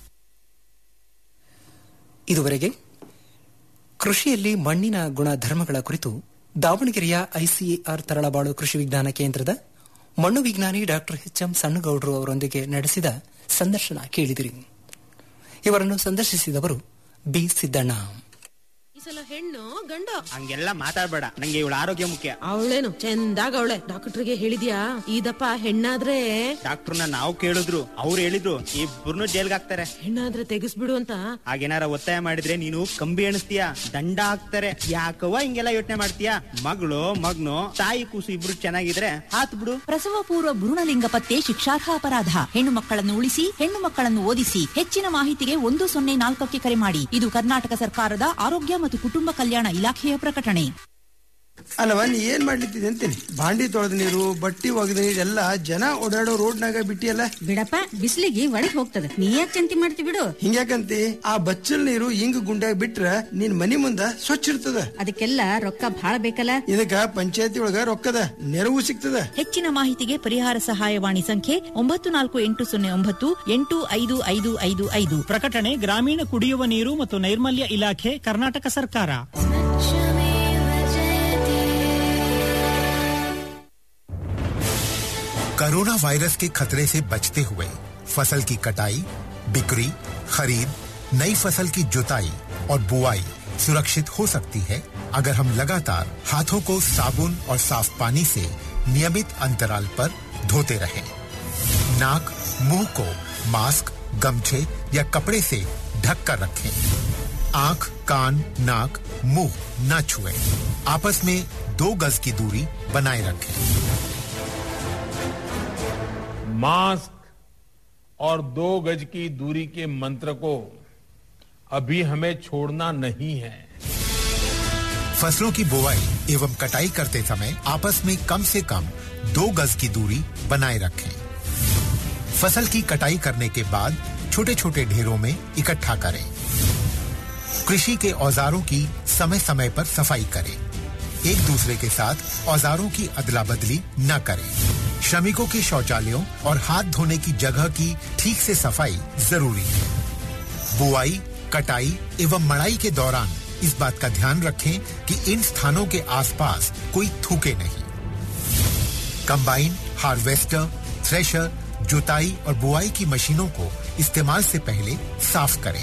ಇದುವರೆಗೆ ಕೃಷಿಯಲ್ಲಿ ಮಣ್ಣಿನ ಗುಣಧರ್ಮಗಳ ಕುರಿತು ದಾವಣಗೆರೆಯ ಐಸಿಎಆರ್ ತರಳಬಾಳು ಕೃಷಿ ವಿಜ್ಞಾನ ಕೇಂದ್ರದ ಮಣ್ಣು ವಿಜ್ಞಾನಿ ಡಾಕ್ಟರ್ ಎಚ್ ಎಂ ಸಣ್ಣಗೌಡರು ಅವರೊಂದಿಗೆ ನಡೆಸಿದ ಸಂದರ್ಶನ ಕೇಳಿದಿರಿ ಇವರನ್ನು ಸಂದರ್ಶಿಸಿದವರು ಬಿ ಸಿದ್ದಣ್ಣ ಈ ಸಲ ಹೆಣ್ಣು ಗಂಡು ಹಂಗೆಲ್ಲ ಮಾತಾಡ್ಬೇಡ ನಂಗೆ ಇವಳ ಆರೋಗ್ಯ ಮುಖ್ಯ ಅವಳೇನು ಚಂದಾಗ ಅವಳೆ ಡಾಕ್ಟರ್ಗೆ ಹೇಳಿದ್ಯಾ ಇದಪ್ಪ ಹೆಣ್ಣಾದ್ರೆ ಡಾಕ್ಟರ್ನ ನಾವು ಕೇಳಿದ್ರು ಅವ್ರು ಹೇಳಿದ್ರು ಇಬ್ಬರನ್ನು ಜೈಲ್ಗೆ ಹಾಕ್ತಾರೆ ಹೆಣ್ಣಾದ್ರೆ ತೆಗಿಸ್ಬಿಡು ಅಂತ ಹಾಗೇನಾರ ಒತ್ತಾಯ ಮಾಡಿದ್ರೆ ನೀನು ಕಂಬಿ ಎಣಿಸ್ತೀಯ ದಂಡ ಹಾಕ್ತಾರೆ ಯಾಕವ್ವ ಹಿಂಗೆಲ್ಲ ಯೋಚನೆ ಮಾಡ್ತೀಯ ಮಗಳು ಮಗ್ನು ತಾಯಿ ಕೂಸು ಇಬ್ರು ಚೆನ್ನಾಗಿದ್ರೆ ಹಾತ್ ಬಿಡು ಪ್ರಸವ ಪೂರ್ವ ಭ್ರೂಣಲಿಂಗ ಪತ್ತೆ ಶಿಕ್ಷಾರ್ಹ ಅಪರಾಧ ಹೆಣ್ಣು ಮಕ್ಕಳನ್ನು ಉಳಿಸಿ ಹೆಣ್ಣು ಮಕ್ಕಳನ್ನು ಓದಿಸಿ ಹೆಚ್ಚಿನ ಮಾಹಿತಿಗೆ ಒಂದು ಸೊನ್ನೆ ನಾಲ್ಕಕ್ಕೆ ಕರೆ ಮಾಡಿ ಇದು ಕರ್ನಾಟಕ ಸರ್ಕಾರದ ಆರೋಗ್ಯ ಮತ್ತು ಕುಟುಂಬ ಕಲ್ಯಾಣ ಇಲಾಖೆಯ ಪ್ರಕಟಣೆ ಅಲ್ಲವ ನೀ ಏನ್ ಮಾಡ್ಲಿತ್ತಿದೆ ಅಂತೀನಿ ಬಾಂಡಿ ತೊಳೆದ ನೀರು ಬಟ್ಟಿ ಒಗೆದ ನೀರು ಎಲ್ಲ ಜನ ಓಡಾಡೋ ರೋಡ್ನಾಗ ಬಿಟ್ಟಿಯಲ್ಲ ಬಿಡಪ್ಪ ಬಿಸ್ಲಿಗೆ ಒಳಗ್ ಹೋಗ್ತದ ನೀ ಯಾಕೆ ಚಿಂತೆ ಮಾಡ್ತಿ ಬಿಡು ಹಿಂಗ್ಯಾಕಂತಿ ಆ ಬಚ್ಚಲ್ ನೀರು ಹಿಂಗ್ ಗುಂಡ್ಯಾಗ ಬಿಟ್ರ ನಿನ್ ಮನಿ ಮುಂದ ಸ್ವಚ್ಛ ಇರ್ತದ ಅದಕ್ಕೆಲ್ಲ ರೊಕ್ಕ ಬಾಳ ಬೇಕಲ್ಲ ಇದಕ್ಕ ಪಂಚಾಯತಿ ಒಳಗ ರೊಕ್ಕದ ನೆರವು ಸಿಗ್ತದ ಹೆಚ್ಚಿನ ಮಾಹಿತಿಗೆ ಪರಿಹಾರ ಸಹಾಯವಾಣಿ ಸಂಖ್ಯೆ ಒಂಬತ್ತು ನಾಲ್ಕು ಎಂಟು ಸೊನ್ನೆ ಒಂಬತ್ತು ಎಂಟು ಐದು ಐದು ಐದು ಐದು ಪ್ರಕಟಣೆ ಗ್ರಾಮೀಣ ಕುಡಿಯುವ ನೀರು ಮತ್ತು ನೈರ್ಮಲ್ಯ ಇಲಾಖೆ ಕರ್ನಾಟಕ ಸರ್ಕಾರ कोरोना वायरस के खतरे से बचते हुए फसल की कटाई बिक्री खरीद नई फसल की जुताई और बुआई सुरक्षित हो सकती है अगर हम लगातार हाथों को साबुन और साफ पानी से नियमित अंतराल पर धोते रहें। नाक मुंह को मास्क गमछे या कपड़े से ढक कर रखें आंख कान नाक मुंह न छुएं। आपस में दो गज की दूरी बनाए रखें मास्क और दो गज की दूरी के मंत्र को अभी हमें छोड़ना नहीं है फसलों की बुवाई एवं कटाई करते समय आपस में कम से कम दो गज की दूरी बनाए रखें फसल की कटाई करने के बाद छोटे छोटे ढेरों में इकट्ठा करें कृषि के औजारों की समय समय पर सफाई करें एक दूसरे के साथ औजारों की अदला बदली न करें श्रमिकों के शौचालयों और हाथ धोने की जगह की ठीक से सफाई जरूरी है बुआई कटाई एवं मड़ाई के दौरान इस बात का ध्यान रखें कि इन स्थानों के आसपास कोई थूके नहीं कंबाइन हार्वेस्टर थ्रेशर जुताई और बुआई की मशीनों को इस्तेमाल से पहले साफ करें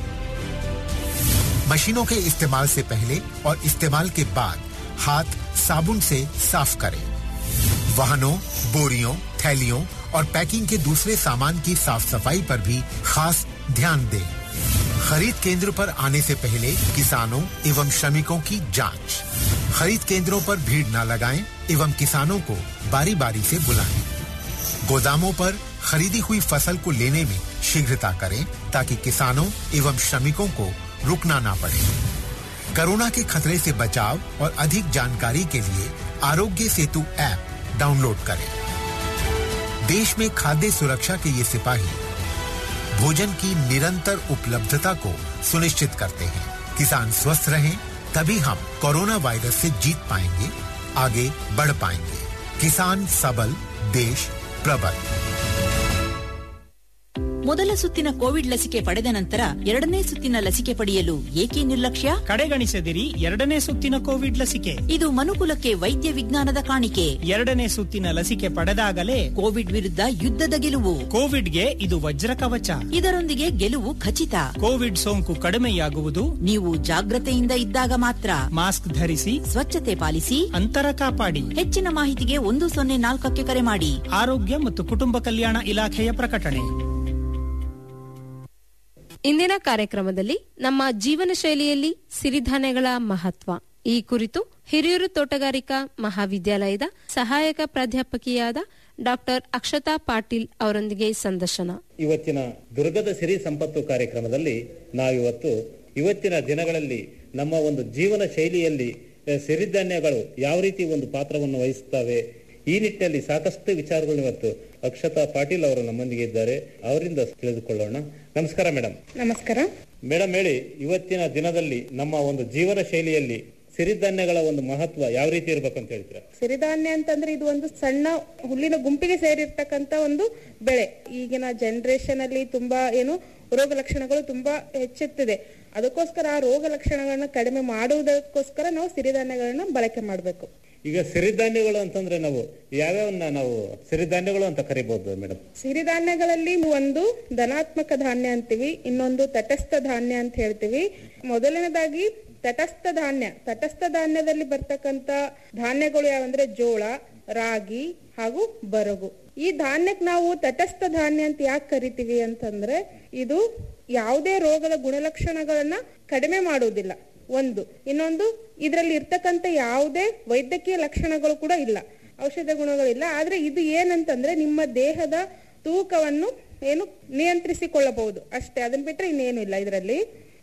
मशीनों के इस्तेमाल से पहले और इस्तेमाल के बाद हाथ साबुन से साफ करें वाहनों बोरियों थैलियों और पैकिंग के दूसरे सामान की साफ सफाई पर भी खास ध्यान दें खरीद केंद्र पर आने से पहले किसानों एवं श्रमिकों की जांच खरीद केंद्रों पर भीड़ न लगाएं एवं किसानों को बारी बारी से बुलाएं गोदामों पर खरीदी हुई फसल को लेने में शीघ्रता करें ताकि किसानों एवं श्रमिकों को रुकना ना पड़े कोरोना के खतरे से बचाव और अधिक जानकारी के लिए आरोग्य सेतु ऐप डाउनलोड करें देश में खाद्य सुरक्षा के ये सिपाही भोजन की निरंतर उपलब्धता को सुनिश्चित करते हैं किसान स्वस्थ रहें तभी हम कोरोना वायरस से जीत पाएंगे आगे बढ़ पाएंगे किसान सबल देश प्रबल ಮೊದಲ ಸುತ್ತಿನ ಕೋವಿಡ್ ಲಸಿಕೆ ಪಡೆದ ನಂತರ ಎರಡನೇ ಸುತ್ತಿನ ಲಸಿಕೆ ಪಡೆಯಲು ಏಕೆ ನಿರ್ಲಕ್ಷ್ಯ ಕಡೆಗಣಿಸದಿರಿ ಎರಡನೇ ಸುತ್ತಿನ ಕೋವಿಡ್ ಲಸಿಕೆ ಇದು ಮನುಕುಲಕ್ಕೆ ವೈದ್ಯ ವಿಜ್ಞಾನದ ಕಾಣಿಕೆ ಎರಡನೇ ಸುತ್ತಿನ ಲಸಿಕೆ ಪಡೆದಾಗಲೇ ಕೋವಿಡ್ ವಿರುದ್ಧ ಯುದ್ಧದ ಗೆಲುವು ಕೋವಿಡ್ಗೆ ಇದು ವಜ್ರ ಕವಚ ಇದರೊಂದಿಗೆ ಗೆಲುವು ಖಚಿತ ಕೋವಿಡ್ ಸೋಂಕು ಕಡಿಮೆಯಾಗುವುದು ನೀವು ಜಾಗ್ರತೆಯಿಂದ ಇದ್ದಾಗ ಮಾತ್ರ ಮಾಸ್ಕ್ ಧರಿಸಿ ಸ್ವಚ್ಛತೆ ಪಾಲಿಸಿ ಅಂತರ ಕಾಪಾಡಿ ಹೆಚ್ಚಿನ ಮಾಹಿತಿಗೆ ಒಂದು ಸೊನ್ನೆ ನಾಲ್ಕಕ್ಕೆ ಕರೆ ಮಾಡಿ ಆರೋಗ್ಯ ಮತ್ತು ಕುಟುಂಬ ಕಲ್ಯಾಣ ಇಲಾಖೆಯ ಪ್ರಕಟಣೆ ಇಂದಿನ ಕಾರ್ಯಕ್ರಮದಲ್ಲಿ ನಮ್ಮ ಜೀವನ ಶೈಲಿಯಲ್ಲಿ ಸಿರಿಧಾನ್ಯಗಳ ಮಹತ್ವ ಈ ಕುರಿತು ಹಿರಿಯೂರು ತೋಟಗಾರಿಕಾ ಮಹಾವಿದ್ಯಾಲಯದ ಸಹಾಯಕ ಪ್ರಾಧ್ಯಾಪಕಿಯಾದ ಡಾಕ್ಟರ್ ಅಕ್ಷತಾ ಪಾಟೀಲ್ ಅವರೊಂದಿಗೆ ಸಂದರ್ಶನ ಇವತ್ತಿನ ದುರ್ಗದ ಸಿರಿ ಸಂಪತ್ತು ಕಾರ್ಯಕ್ರಮದಲ್ಲಿ ನಾವಿವತ್ತು ಇವತ್ತಿನ ದಿನಗಳಲ್ಲಿ ನಮ್ಮ ಒಂದು ಜೀವನ ಶೈಲಿಯಲ್ಲಿ ಅಹ್, ಸಿರಿಧಾನ್ಯಗಳು ಯಾವ ರೀತಿ ಒಂದು ಪಾತ್ರವನ್ನು ವಹಿಸುತ್ತವೆ ಈ ನಿಟ್ಟಿನಲ್ಲಿ ಸಾಕಷ್ಟು ವಿಚಾರಗಳು ಇವತ್ತು ಅಕ್ಷತಾ ಪಾಟೀಲ್ ಅವರು ನಮ್ಮೊಂದಿಗೆ ಇದ್ದಾರೆ ಅವರಿಂದ ತಿಳಿದುಕೊಳ್ಳೋಣ ನಮಸ್ಕಾರ ಮೇಡಮ್ ನಮಸ್ಕಾರ ಮೇಡಮ್ ಹೇಳಿ ಇವತ್ತಿನ ದಿನದಲ್ಲಿ ನಮ್ಮ ಒಂದು ಜೀವನ ಶೈಲಿಯಲ್ಲಿ ಸಿರಿಧಾನ್ಯಗಳ ಒಂದು ಮಹತ್ವ ಯಾವ ರೀತಿ ಇರ್ಬೇಕಂತ ಹೇಳ್ತೀರಾ ಸಿರಿಧಾನ್ಯ ಅಂತಂದ್ರೆ ಇದು ಒಂದು ಸಣ್ಣ ಹುಲ್ಲಿನ ಗುಂಪಿಗೆ ಸೇರಿರ್ತಕ್ಕಂತ ಒಂದು ಬೆಳೆ ಈಗಿನ ಜನರೇಷನ್ ಅಲ್ಲಿ ತುಂಬಾ ಏನು ರೋಗ ಲಕ್ಷಣಗಳು ತುಂಬಾ ಹೆಚ್ಚುತ್ತಿದೆ ಅದಕ್ಕೋಸ್ಕರ ಆ ರೋಗ ಲಕ್ಷಣಗಳನ್ನ ಕಡಿಮೆ ಮಾಡುವುದಕ್ಕೋಸ್ಕರ ನಾವು ಸಿರಿಧಾನ್ಯಗಳನ್ನ ಬಳಕೆ ಮಾಡಬೇಕು ಈಗ ಸಿರಿಧಾನ್ಯಗಳು ಅಂತಂದ್ರೆ ನಾವು ಯಾವ್ಯಾವನ್ನ ನಾವು ಸಿರಿಧಾನ್ಯಗಳು ಅಂತ ಕರಿಬಹುದು ಮೇಡಮ್ ಸಿರಿಧಾನ್ಯಗಳಲ್ಲಿ ಒಂದು ಧನಾತ್ಮಕ ಧಾನ್ಯ ಅಂತೀವಿ ಇನ್ನೊಂದು ತಟಸ್ಥ ಧಾನ್ಯ ಅಂತ ಹೇಳ್ತೀವಿ ಮೊದಲನೇದಾಗಿ ತಟಸ್ಥ ಧಾನ್ಯ ತಟಸ್ಥ ಧಾನ್ಯದಲ್ಲಿ ಬರ್ತಕ್ಕಂತ ಧಾನ್ಯಗಳು ಯಾವಂದ್ರೆ ಜೋಳ ರಾಗಿ ಹಾಗೂ ಬರಗು ಈ ಧಾನ್ಯಕ್ಕೆ ನಾವು ತಟಸ್ಥ ಧಾನ್ಯ ಅಂತ ಯಾಕೆ ಕರಿತೀವಿ ಅಂತಂದ್ರೆ ಇದು ಯಾವುದೇ ರೋಗದ ಗುಣಲಕ್ಷಣಗಳನ್ನ ಕಡಿಮೆ ಮಾಡುವುದಿಲ್ಲ ಒಂದು ಇನ್ನೊಂದು ಇದರಲ್ಲಿ ಇರ್ತಕ್ಕಂತ ಯಾವುದೇ ವೈದ್ಯಕೀಯ ಲಕ್ಷಣಗಳು ಕೂಡ ಇಲ್ಲ ಔಷಧ ಗುಣಗಳಿಲ್ಲ ಆದ್ರೆ ಇದು ಏನಂತಂದ್ರೆ ನಿಮ್ಮ ದೇಹದ ತೂಕವನ್ನು ಏನು ನಿಯಂತ್ರಿಸಿಕೊಳ್ಳಬಹುದು ಅಷ್ಟೇ ಅದನ್ನ ಬಿಟ್ರೆ ಇನ್ನೇನು ಇಲ್ಲ ಇದರಲ್ಲಿ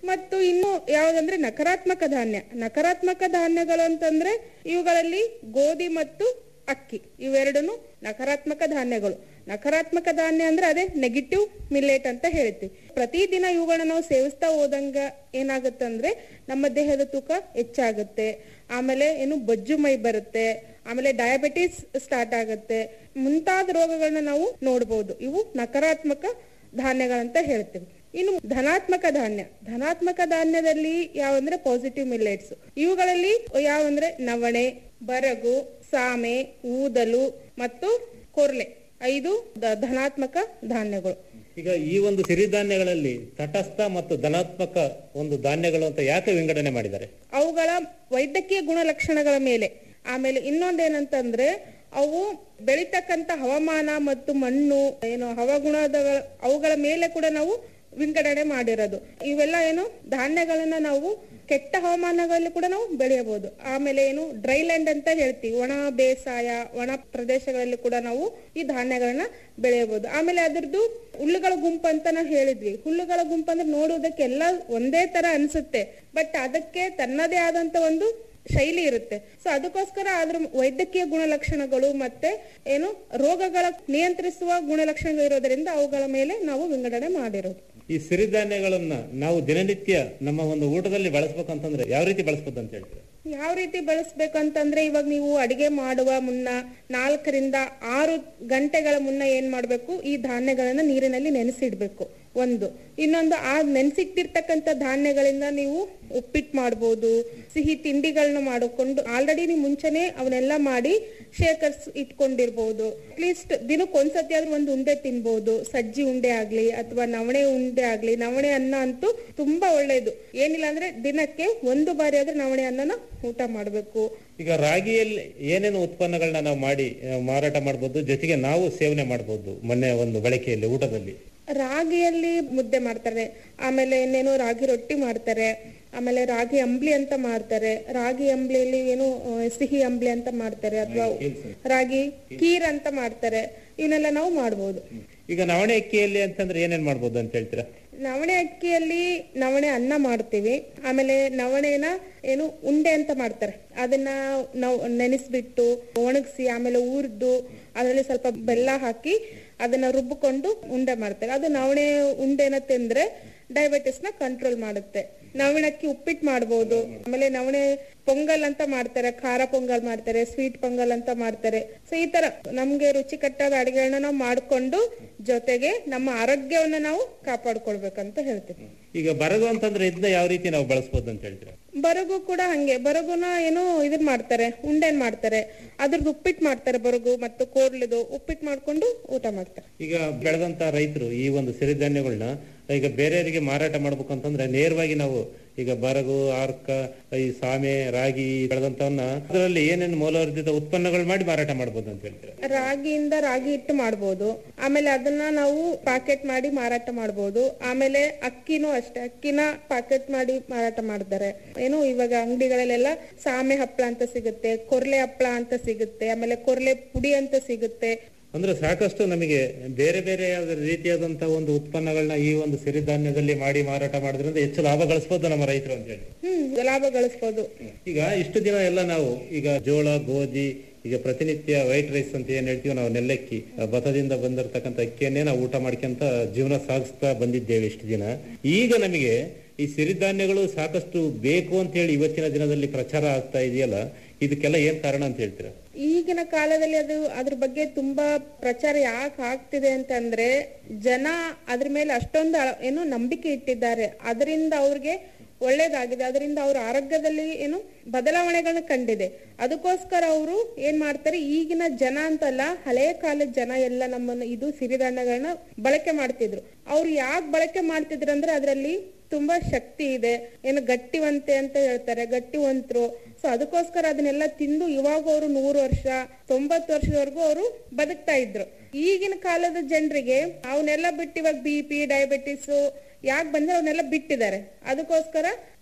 ಮತ್ತು ಇನ್ನು ಯಾವ್ದಂದ್ರೆ ನಕಾರಾತ್ಮಕ ಧಾನ್ಯ ನಕಾರಾತ್ಮಕ ಧಾನ್ಯಗಳು ಅಂತಂದ್ರೆ ಇವುಗಳಲ್ಲಿ ಗೋಧಿ ಮತ್ತು ಅಕ್ಕಿ ಇವೆರಡನ್ನು ನಕಾರಾತ್ಮಕ ಧಾನ್ಯಗಳು ನಕಾರಾತ್ಮಕ ಧಾನ್ಯ ಅಂದ್ರೆ ಅದೇ ನೆಗೆಟಿವ್ ಮಿಲ್ಲೆಟ್ ಅಂತ ಹೇಳ್ತೀವಿ ಪ್ರತಿದಿನ ಇವುಗಳನ್ನ ನಾವು ಸೇವಿಸ್ತಾ ಹೋದಂಗ ಏನಾಗುತ್ತೆ ನಮ್ಮ ದೇಹದ ತೂಕ ಹೆಚ್ಚಾಗುತ್ತೆ ಆಮೇಲೆ ಏನು ಬೊಜ್ಜು ಮೈ ಬರುತ್ತೆ ಆಮೇಲೆ ಡಯಾಬಿಟಿಸ್ ಸ್ಟಾರ್ಟ್ ಆಗುತ್ತೆ ಮುಂತಾದ ರೋಗಗಳನ್ನ ನಾವು ನೋಡಬಹುದು ಇವು ನಕಾರಾತ್ಮಕ ಧಾನ್ಯಗಳಂತ ಹೇಳ್ತೀವಿ ಇನ್ನು ಧನಾತ್ಮಕ ಧಾನ್ಯ ಧನಾತ್ಮಕ ಧಾನ್ಯದಲ್ಲಿ ಯಾವಂದ್ರೆ ಪಾಸಿಟಿವ್ ಮಿಲ್ಲೆಟ್ಸ್ ಇವುಗಳಲ್ಲಿ ಯಾವಂದ್ರೆ ನವಣೆ ಬರಗು ಸಾಮೆ ಊದಲು ಮತ್ತು ಕೊರ್ಲೆ ಐದು ದ- ಧನಾತ್ಮಕ ಧಾನ್ಯಗಳು ಈಗ ಈ ಒಂದು ಸಿರಿಧಾನ್ಯಗಳಲ್ಲಿ ತಟಸ್ಥ ಮತ್ತು ಧನಾತ್ಮಕ ಒಂದು ಧಾನ್ಯಗಳು ಅಂತ ಯಾಕೆ ವಿಂಗಡಣೆ ಮಾಡಿದ್ದಾರೆ ಅವುಗಳ ವೈದ್ಯಕೀಯ ಗುಣಲಕ್ಷಣಗಳ ಮೇಲೆ ಆಮೇಲೆ ಇನ್ನೊಂದೇನಂತಂದ್ರೆ ಅವು ಬೆಳಿತಕ್ಕಂತ ಹವಾಮಾನ ಮತ್ತು ಮಣ್ಣು ಏನು ಹವಾಗುಣದ ಅವುಗಳ ಮೇಲೆ ಕೂಡ ನಾವು ವಿಂಗಡಣೆ ಮಾಡಿರೋದು ಇವೆಲ್ಲ ಏನು ಧಾನ್ಯಗಳನ್ನ ನಾವು ಕೆಟ್ಟ ಹವಾಮಾನಗಳಲ್ಲಿ ಕೂಡ ನಾವು ಬೆಳೆಯಬಹುದು ಆಮೇಲೆ ಏನು ಡ್ರೈ ಲ್ಯಾಂಡ್ ಅಂತ ಹೇಳ್ತೀವಿ ಒಣ ಬೇಸಾಯ ಒಣ ಪ್ರದೇಶಗಳಲ್ಲಿ ಕೂಡ ನಾವು ಈ ಧಾನ್ಯಗಳನ್ನ ಬೆಳೆಯಬಹುದು ಆಮೇಲೆ ಅದರದ್ದು ಹುಲ್ಲುಗಳ ಗುಂಪು ಅಂತ ನಾವು ಹೇಳಿದ್ವಿ ಹುಲ್ಲುಗಳ ಗುಂಪು ಅಂದ್ರೆ ನೋಡುವುದಕ್ಕೆ ಎಲ್ಲ ಒಂದೇ ತರ ಅನ್ಸುತ್ತೆ ಬಟ್ ಅದಕ್ಕೆ ತನ್ನದೇ ಆದಂತ ಒಂದು ಶೈಲಿ ಇರುತ್ತೆ ಸೊ ಅದಕ್ಕೋಸ್ಕರ ಅದ್ರ ವೈದ್ಯಕೀಯ ಗುಣಲಕ್ಷಣಗಳು ಮತ್ತೆ ಏನು ರೋಗಗಳ ನಿಯಂತ್ರಿಸುವ ಗುಣಲಕ್ಷಣಗಳು ಇರೋದ್ರಿಂದ ಅವುಗಳ ಮೇಲೆ ನಾವು ವಿಂಗಡಣೆ ಮಾಡಿರೋದು ಈ ಸಿರಿಧಾನ್ಯಗಳನ್ನ ನಾವು ದಿನನಿತ್ಯ ನಮ್ಮ ಒಂದು ಊಟದಲ್ಲಿ ಬಳಸ್ಬೇಕಂತಂದ್ರೆ ಯಾವ ರೀತಿ ಬಳಸ್ಬೋದು ಅಂತ ಹೇಳ್ತೀರಾ ಯಾವ ರೀತಿ ಬಳಸ್ಬೇಕಂತಂದ್ರೆ ಇವಾಗ ನೀವು ಅಡಿಗೆ ಮಾಡುವ ಮುನ್ನ ನಾಲ್ಕರಿಂದ ಆರು ಗಂಟೆಗಳ ಮುನ್ನ ಏನ್ ಮಾಡ್ಬೇಕು ಈ ಧಾನ್ಯಗಳನ್ನ ನೀರಿನಲ್ಲಿ ನೆನೆಸಿಡ್ಬೇಕು ಒಂದು ಇನ್ನೊಂದು ಆ ನೆನೆಸಿಟ್ಟಿರ್ತಕ್ಕಂಥ ಧಾನ್ಯಗಳಿಂದ ನೀವು ಉಪ್ಪಿಟ್ಟು ಮಾಡ್ಬೋದು ಸಿಹಿ ತಿಂಡಿಗಳನ್ನ ಮಾಡಿಕೊಂಡು ಆಲ್ರೆಡಿ ನೀವು ಮುಂಚೆನೆ ಅವನ್ನೆಲ್ಲ ಮಾಡಿ ಶೇಖರ್ಸ್ ಇಟ್ಕೊಂಡಿರ್ಬೋದು ಅಟ್ಲೀಸ್ಟ್ ದಿನಕ್ಕೆ ಒಂದ್ಸತಿ ಆದ್ರೂ ಒಂದು ಉಂಡೆ ತಿನ್ಬಹುದು ಸಜ್ಜಿ ಉಂಡೆ ಆಗ್ಲಿ ಅಥವಾ ನವಣೆ ಉಂಡೆ ಆಗ್ಲಿ ನವಣೆ ಅನ್ನ ಅಂತೂ ತುಂಬಾ ಒಳ್ಳೇದು ಏನಿಲ್ಲ ಅಂದ್ರೆ ದಿನಕ್ಕೆ ಒಂದು ಬಾರಿ ಆದ್ರೂ ನವಣೆ ಅನ್ನನ ಊಟ ಮಾಡ್ಬೇಕು ಈಗ ರಾಗಿಯಲ್ಲಿ ಏನೇನು ಉತ್ಪನ್ನಗಳನ್ನ ನಾವು ಮಾಡಿ ಆ, ಮಾರಾಟ ಮಾಡ್ಬೋದು ಜೊತೆಗೆ ನಾವು ಸೇವನೆ ಮಾಡ್ಬೋದು ಮೊನ್ನೆ ಒಂದು ಬಳಕೆಯಲ್ಲಿ ಊಟದಲ್ಲಿ ರಾಗಿಯಲ್ಲಿ ಮುದ್ದೆ ಮಾಡ್ತಾರೆ ಆಮೇಲೆ ಇನ್ನೇನು ರಾಗಿ ರೊಟ್ಟಿ ಮಾಡ್ತಾರೆ ಆಮೇಲೆ ರಾಗಿ ಅಂಬ್ಲಿ ಅಂತ ಮಾಡ್ತಾರೆ ರಾಗಿ ಅಂಬ್ಲಿಯಲ್ಲಿ ಏನು ಆ, ಸಿಹಿ ಅಂಬ್ಲಿ ಅಂತ ಮಾಡ್ತಾರೆ ಅಥವಾ ರಾಗಿ ಕೀರ್ ಅಂತ ಮಾಡ್ತಾರೆ ಇವನ್ನೆಲ್ಲ ನಾವು ಮಾಡ್ಬೋದು ಈಗ ನವಣೆ ಅಕ್ಕಿಯಲ್ಲಿ ಅಂತಂದ್ರೆ ಏನೇನ್ ಮಾಡ್ಬೋದು ಅಂತ ಹೇಳ್ತೀರಾ ನವಣೆ ಅಕ್ಕಿಯಲ್ಲಿ ನವಣೆ ಅನ್ನ ಮಾಡ್ತೀವಿ ಆಮೇಲೆ ನವಣೆನ ಏನು ಉಂಡೆ ಅಂತ ಮಾಡ್ತಾರೆ ಅದನ್ನ ನಾವು ನೆನೆಸ್ಬಿಟ್ಟು ಒಣಗಿಸಿ ಆಮೇಲೆ ಹುರಿದು ಅದರಲ್ಲಿ ಸ್ವಲ್ಪ ಬೆಲ್ಲ ಹಾಕಿ ಅದನ್ನ ರುಬ್ಬಿಕೊಂಡು ಉಂಡೆ ಮಾಡ್ತಾರೆ ಅದು ನವಣೆ ಉಂಡೆನ ತಿಂದ್ರೆ ಡಯಾಬಿಟಿಸ್ ನ ಕಂಟ್ರೋಲ್ ಮಾಡುತ್ತೆ ನವಣಕ್ಕಿ ಉಪ್ಪಿಟ್ಟು ಮಾಡ್ಬೋದು ಆಮೇಲೆ ನವಣೆ ಪೊಂಗಲ್ ಅಂತ ಮಾಡ್ತಾರೆ ಖಾರ ಪೊಂಗಲ್ ಮಾಡ್ತಾರೆ ಸ್ವೀಟ್ ಪೊಂಗಲ್ ಅಂತ ಮಾಡ್ತಾರೆ ಸೊ ಈ ತರ ನಮ್ಗೆ ರುಚಿಕಟ್ಟಾದ ಅಡಿಗೆಗಳನ್ನ ನಾವು ಮಾಡ್ಕೊಂಡು ಜೊತೆಗೆ ನಮ್ಮ ಆರೋಗ್ಯವನ್ನ ನಾವು ಕಾಪಾಡ್ಕೊಳ್ಬೇಕಂತ ಹೇಳ್ತೀವಿ ಈಗ ಬರಗು ಅಂತಂದ್ರೆ ಇದನ್ನ ಯಾವ ರೀತಿ ನಾವು ಬಳಸ್ಬೋದು ಅಂತ ಹೇಳ್ತೀರಾ ಬರಗು ಕೂಡ ಹಂಗೆ ಬರಗುನ ಏನೋ ಇದನ್ ಮಾಡ್ತಾರೆ ಉಂಡೆನ್ ಮಾಡ್ತಾರೆ ಅದ್ರದ್ದು ಉಪ್ಪಿಟ್ಟು ಮಾಡ್ತಾರೆ ಬರಗು ಮತ್ತು ಕೋರ್ಲಿದು ಉಪ್ಪಿಟ್ಟು ಮಾಡ್ಕೊಂಡು ಊಟ ಮಾಡ್ತಾರೆ ಈಗ ಬೆಳೆದಂತ ರೈತರು ಈ ಒಂದು ಸಿರಿಧಾನ್ಯಗಳನ್ನ ಈಗ ಬೇರೆಯವರಿಗೆ ಮಾರಾಟ ಮಾಡ್ಬೇಕು ಅಂತಂದ್ರೆ ನೇರವಾಗಿ ನಾವು ಈಗ ಬರಗು ಆರ್ಕ ಈ ಸಾಮೆ ರಾಗಿ ಬೆಳೆದಂತವನ್ನ ಅದರಲ್ಲಿ ಏನೇನು ಮೌಲ್ಯವರ್ಧಿತ ಉತ್ಪನ್ನಗಳು ಮಾಡಿ ಮಾರಾಟ ಮಾಡ್ಬೋದು ಅಂತ ಹೇಳ್ತೀರಾ ರಾಗಿಯಿಂದ ರಾಗಿ ಹಿಟ್ಟು ಮಾಡ್ಬೋದು ಆಮೇಲೆ ಅದನ್ನ ನಾವು ಪ್ಯಾಕೆಟ್ ಮಾಡಿ ಮಾರಾಟ ಮಾಡ್ಬೋದು ಆಮೇಲೆ ಅಕ್ಕಿನೂ ಅಷ್ಟೇ ಅಕ್ಕಿನ ಪ್ಯಾಕೆಟ್ ಮಾಡಿ ಮಾರಾಟ ಮಾಡ್ತಾರೆ ಏನು ಇವಾಗ ಅಂಗಡಿಗಳಲ್ಲೆಲ್ಲ ಸಾಮೆ ಹಪ್ಪಳ ಅಂತ ಸಿಗುತ್ತೆ ಕೊರ್ಲೆ ಹಪ್ಪಳ ಅಂತ ಸಿಗುತ್ತೆ ಆಮೇಲೆ ಕೊರ್ಲೆ ಪುಡಿ ಅಂತ ಸಿಗುತ್ತೆ ಅಂದ್ರೆ ಸಾಕಷ್ಟು ನಮಗೆ ಬೇರೆ ಬೇರೆ ಯಾವ್ದು ರೀತಿಯಾದಂತಹ ಒಂದು ಉತ್ಪನ್ನಗಳನ್ನ ಈ ಒಂದು ಸಿರಿಧಾನ್ಯದಲ್ಲಿ ಮಾಡಿ ಮಾರಾಟ ಮಾಡೋದ್ರಿಂದ ಹೆಚ್ಚು ಲಾಭ ಗಳಿಸಬಹುದು ನಮ್ಮ ರೈತರು ಅಂತ ಹೇಳಿ ಹ್ಮ್ ಲಾಭ ಗಳಿಸ್ಬೋದು ಈಗ ಇಷ್ಟು ದಿನ ಎಲ್ಲ ನಾವು ಈಗ ಜೋಳ ಗೋಧಿ ಈಗ ಪ್ರತಿನಿತ್ಯ ವೈಟ್ ರೈಸ್ ಅಂತ ಏನ್ ಹೇಳ್ತೀವಿ ನಾವು ನೆಲ್ಲಕ್ಕಿ ಆ ಭತ್ತದಿಂದ ಬಂದಿರತಕ್ಕಂತ ಅಕ್ಕಿಯನ್ನೇ ನಾವು ಊಟ ಮಾಡ್ಕೊಂತ ಜೀವನ ಸಾಗಿಸ್ತಾ ಬಂದಿದ್ದೇವೆ ಇಷ್ಟು ದಿನ ಈಗ ನಮಗೆ ಈ ಸಿರಿಧಾನ್ಯಗಳು ಸಾಕಷ್ಟು ಬೇಕು ಅಂತ ಹೇಳಿ ಇವತ್ತಿನ ದಿನದಲ್ಲಿ ಪ್ರಚಾರ ಆಗ್ತಾ ಇದೆಯಲ್ಲ ಇದಕ್ಕೆಲ್ಲ ಏನ್ ಕಾರಣ ಅಂತ ಹೇಳ್ತೀರಾ ಈಗಿನ ಕಾಲದಲ್ಲಿ ಅದು ಅದ್ರ ಬಗ್ಗೆ ತುಂಬಾ ಪ್ರಚಾರ ಯಾಕೆ ಆಗ್ತಿದೆ ಅಂತಂದ್ರೆ ಜನ ಅದ್ರ ಮೇಲೆ ಅಷ್ಟೊಂದು ಅಳ- ಏನು ನಂಬಿಕೆ ಇಟ್ಟಿದ್ದಾರೆ ಅದರಿಂದ ಅವ್ರಿಗೆ ಒಳ್ಳೇದಾಗಿದೆ ಅದರಿಂದ ಅವ್ರ ಆರೋಗ್ಯದಲ್ಲಿ ಏನು ಬದಲಾವಣೆಗಳನ್ನ ಕಂಡಿದೆ ಅದಕ್ಕೋಸ್ಕರ ಅವರು ಏನ್ ಮಾಡ್ತಾರೆ ಈಗಿನ ಜನ ಅಂತಲ್ಲ ಹಳೆಯ ಕಾಲದ ಜನ ಎಲ್ಲ ನಮ್ಮನ್ನ ಇದು ಸಿರಿಧಾನ್ಯಗಳನ್ನ ಬಳಕೆ ಮಾಡ್ತಿದ್ರು ಅವ್ರು ಯಾಕೆ ಬಳಕೆ ಮಾಡ್ತಿದ್ರು ಅಂದ್ರೆ ಅದರಲ್ಲಿ ತುಂಬಾ ಶಕ್ತಿ ಇದೆ ಏನು ಗಟ್ಟಿವಂತೆ ಅಂತ ಹೇಳ್ತಾರೆ ಗಟ್ಟಿವಂತರು ಸೊ ಅದಕ್ಕೋಸ್ಕರ ಅದನ್ನೆಲ್ಲ ತಿಂದು ಇವಾಗ ಅವರು ನೂರು ವರ್ಷ ತೊಂಬತ್ತು ವರ್ಷದವರೆಗೂ ಅವರು ಬದುಕ್ತಾ ಇದ್ರು ಈಗಿನ ಕಾಲದ ಜನರಿಗೆ ಅವನ್ನೆಲ್ಲ ಬಿಟ್ಟು ಇವಾಗ ಬಿ ಪಿ ಡಯಾಬಿಟಿಸ್ ಯಾಕೆ ಬಂದ್ರೆ ಅವನ್ನೆಲ್ಲ ಬಿಟ್ಟಿದ್ದಾರೆ ಅದಕ್ಕೋಸ್ಕರ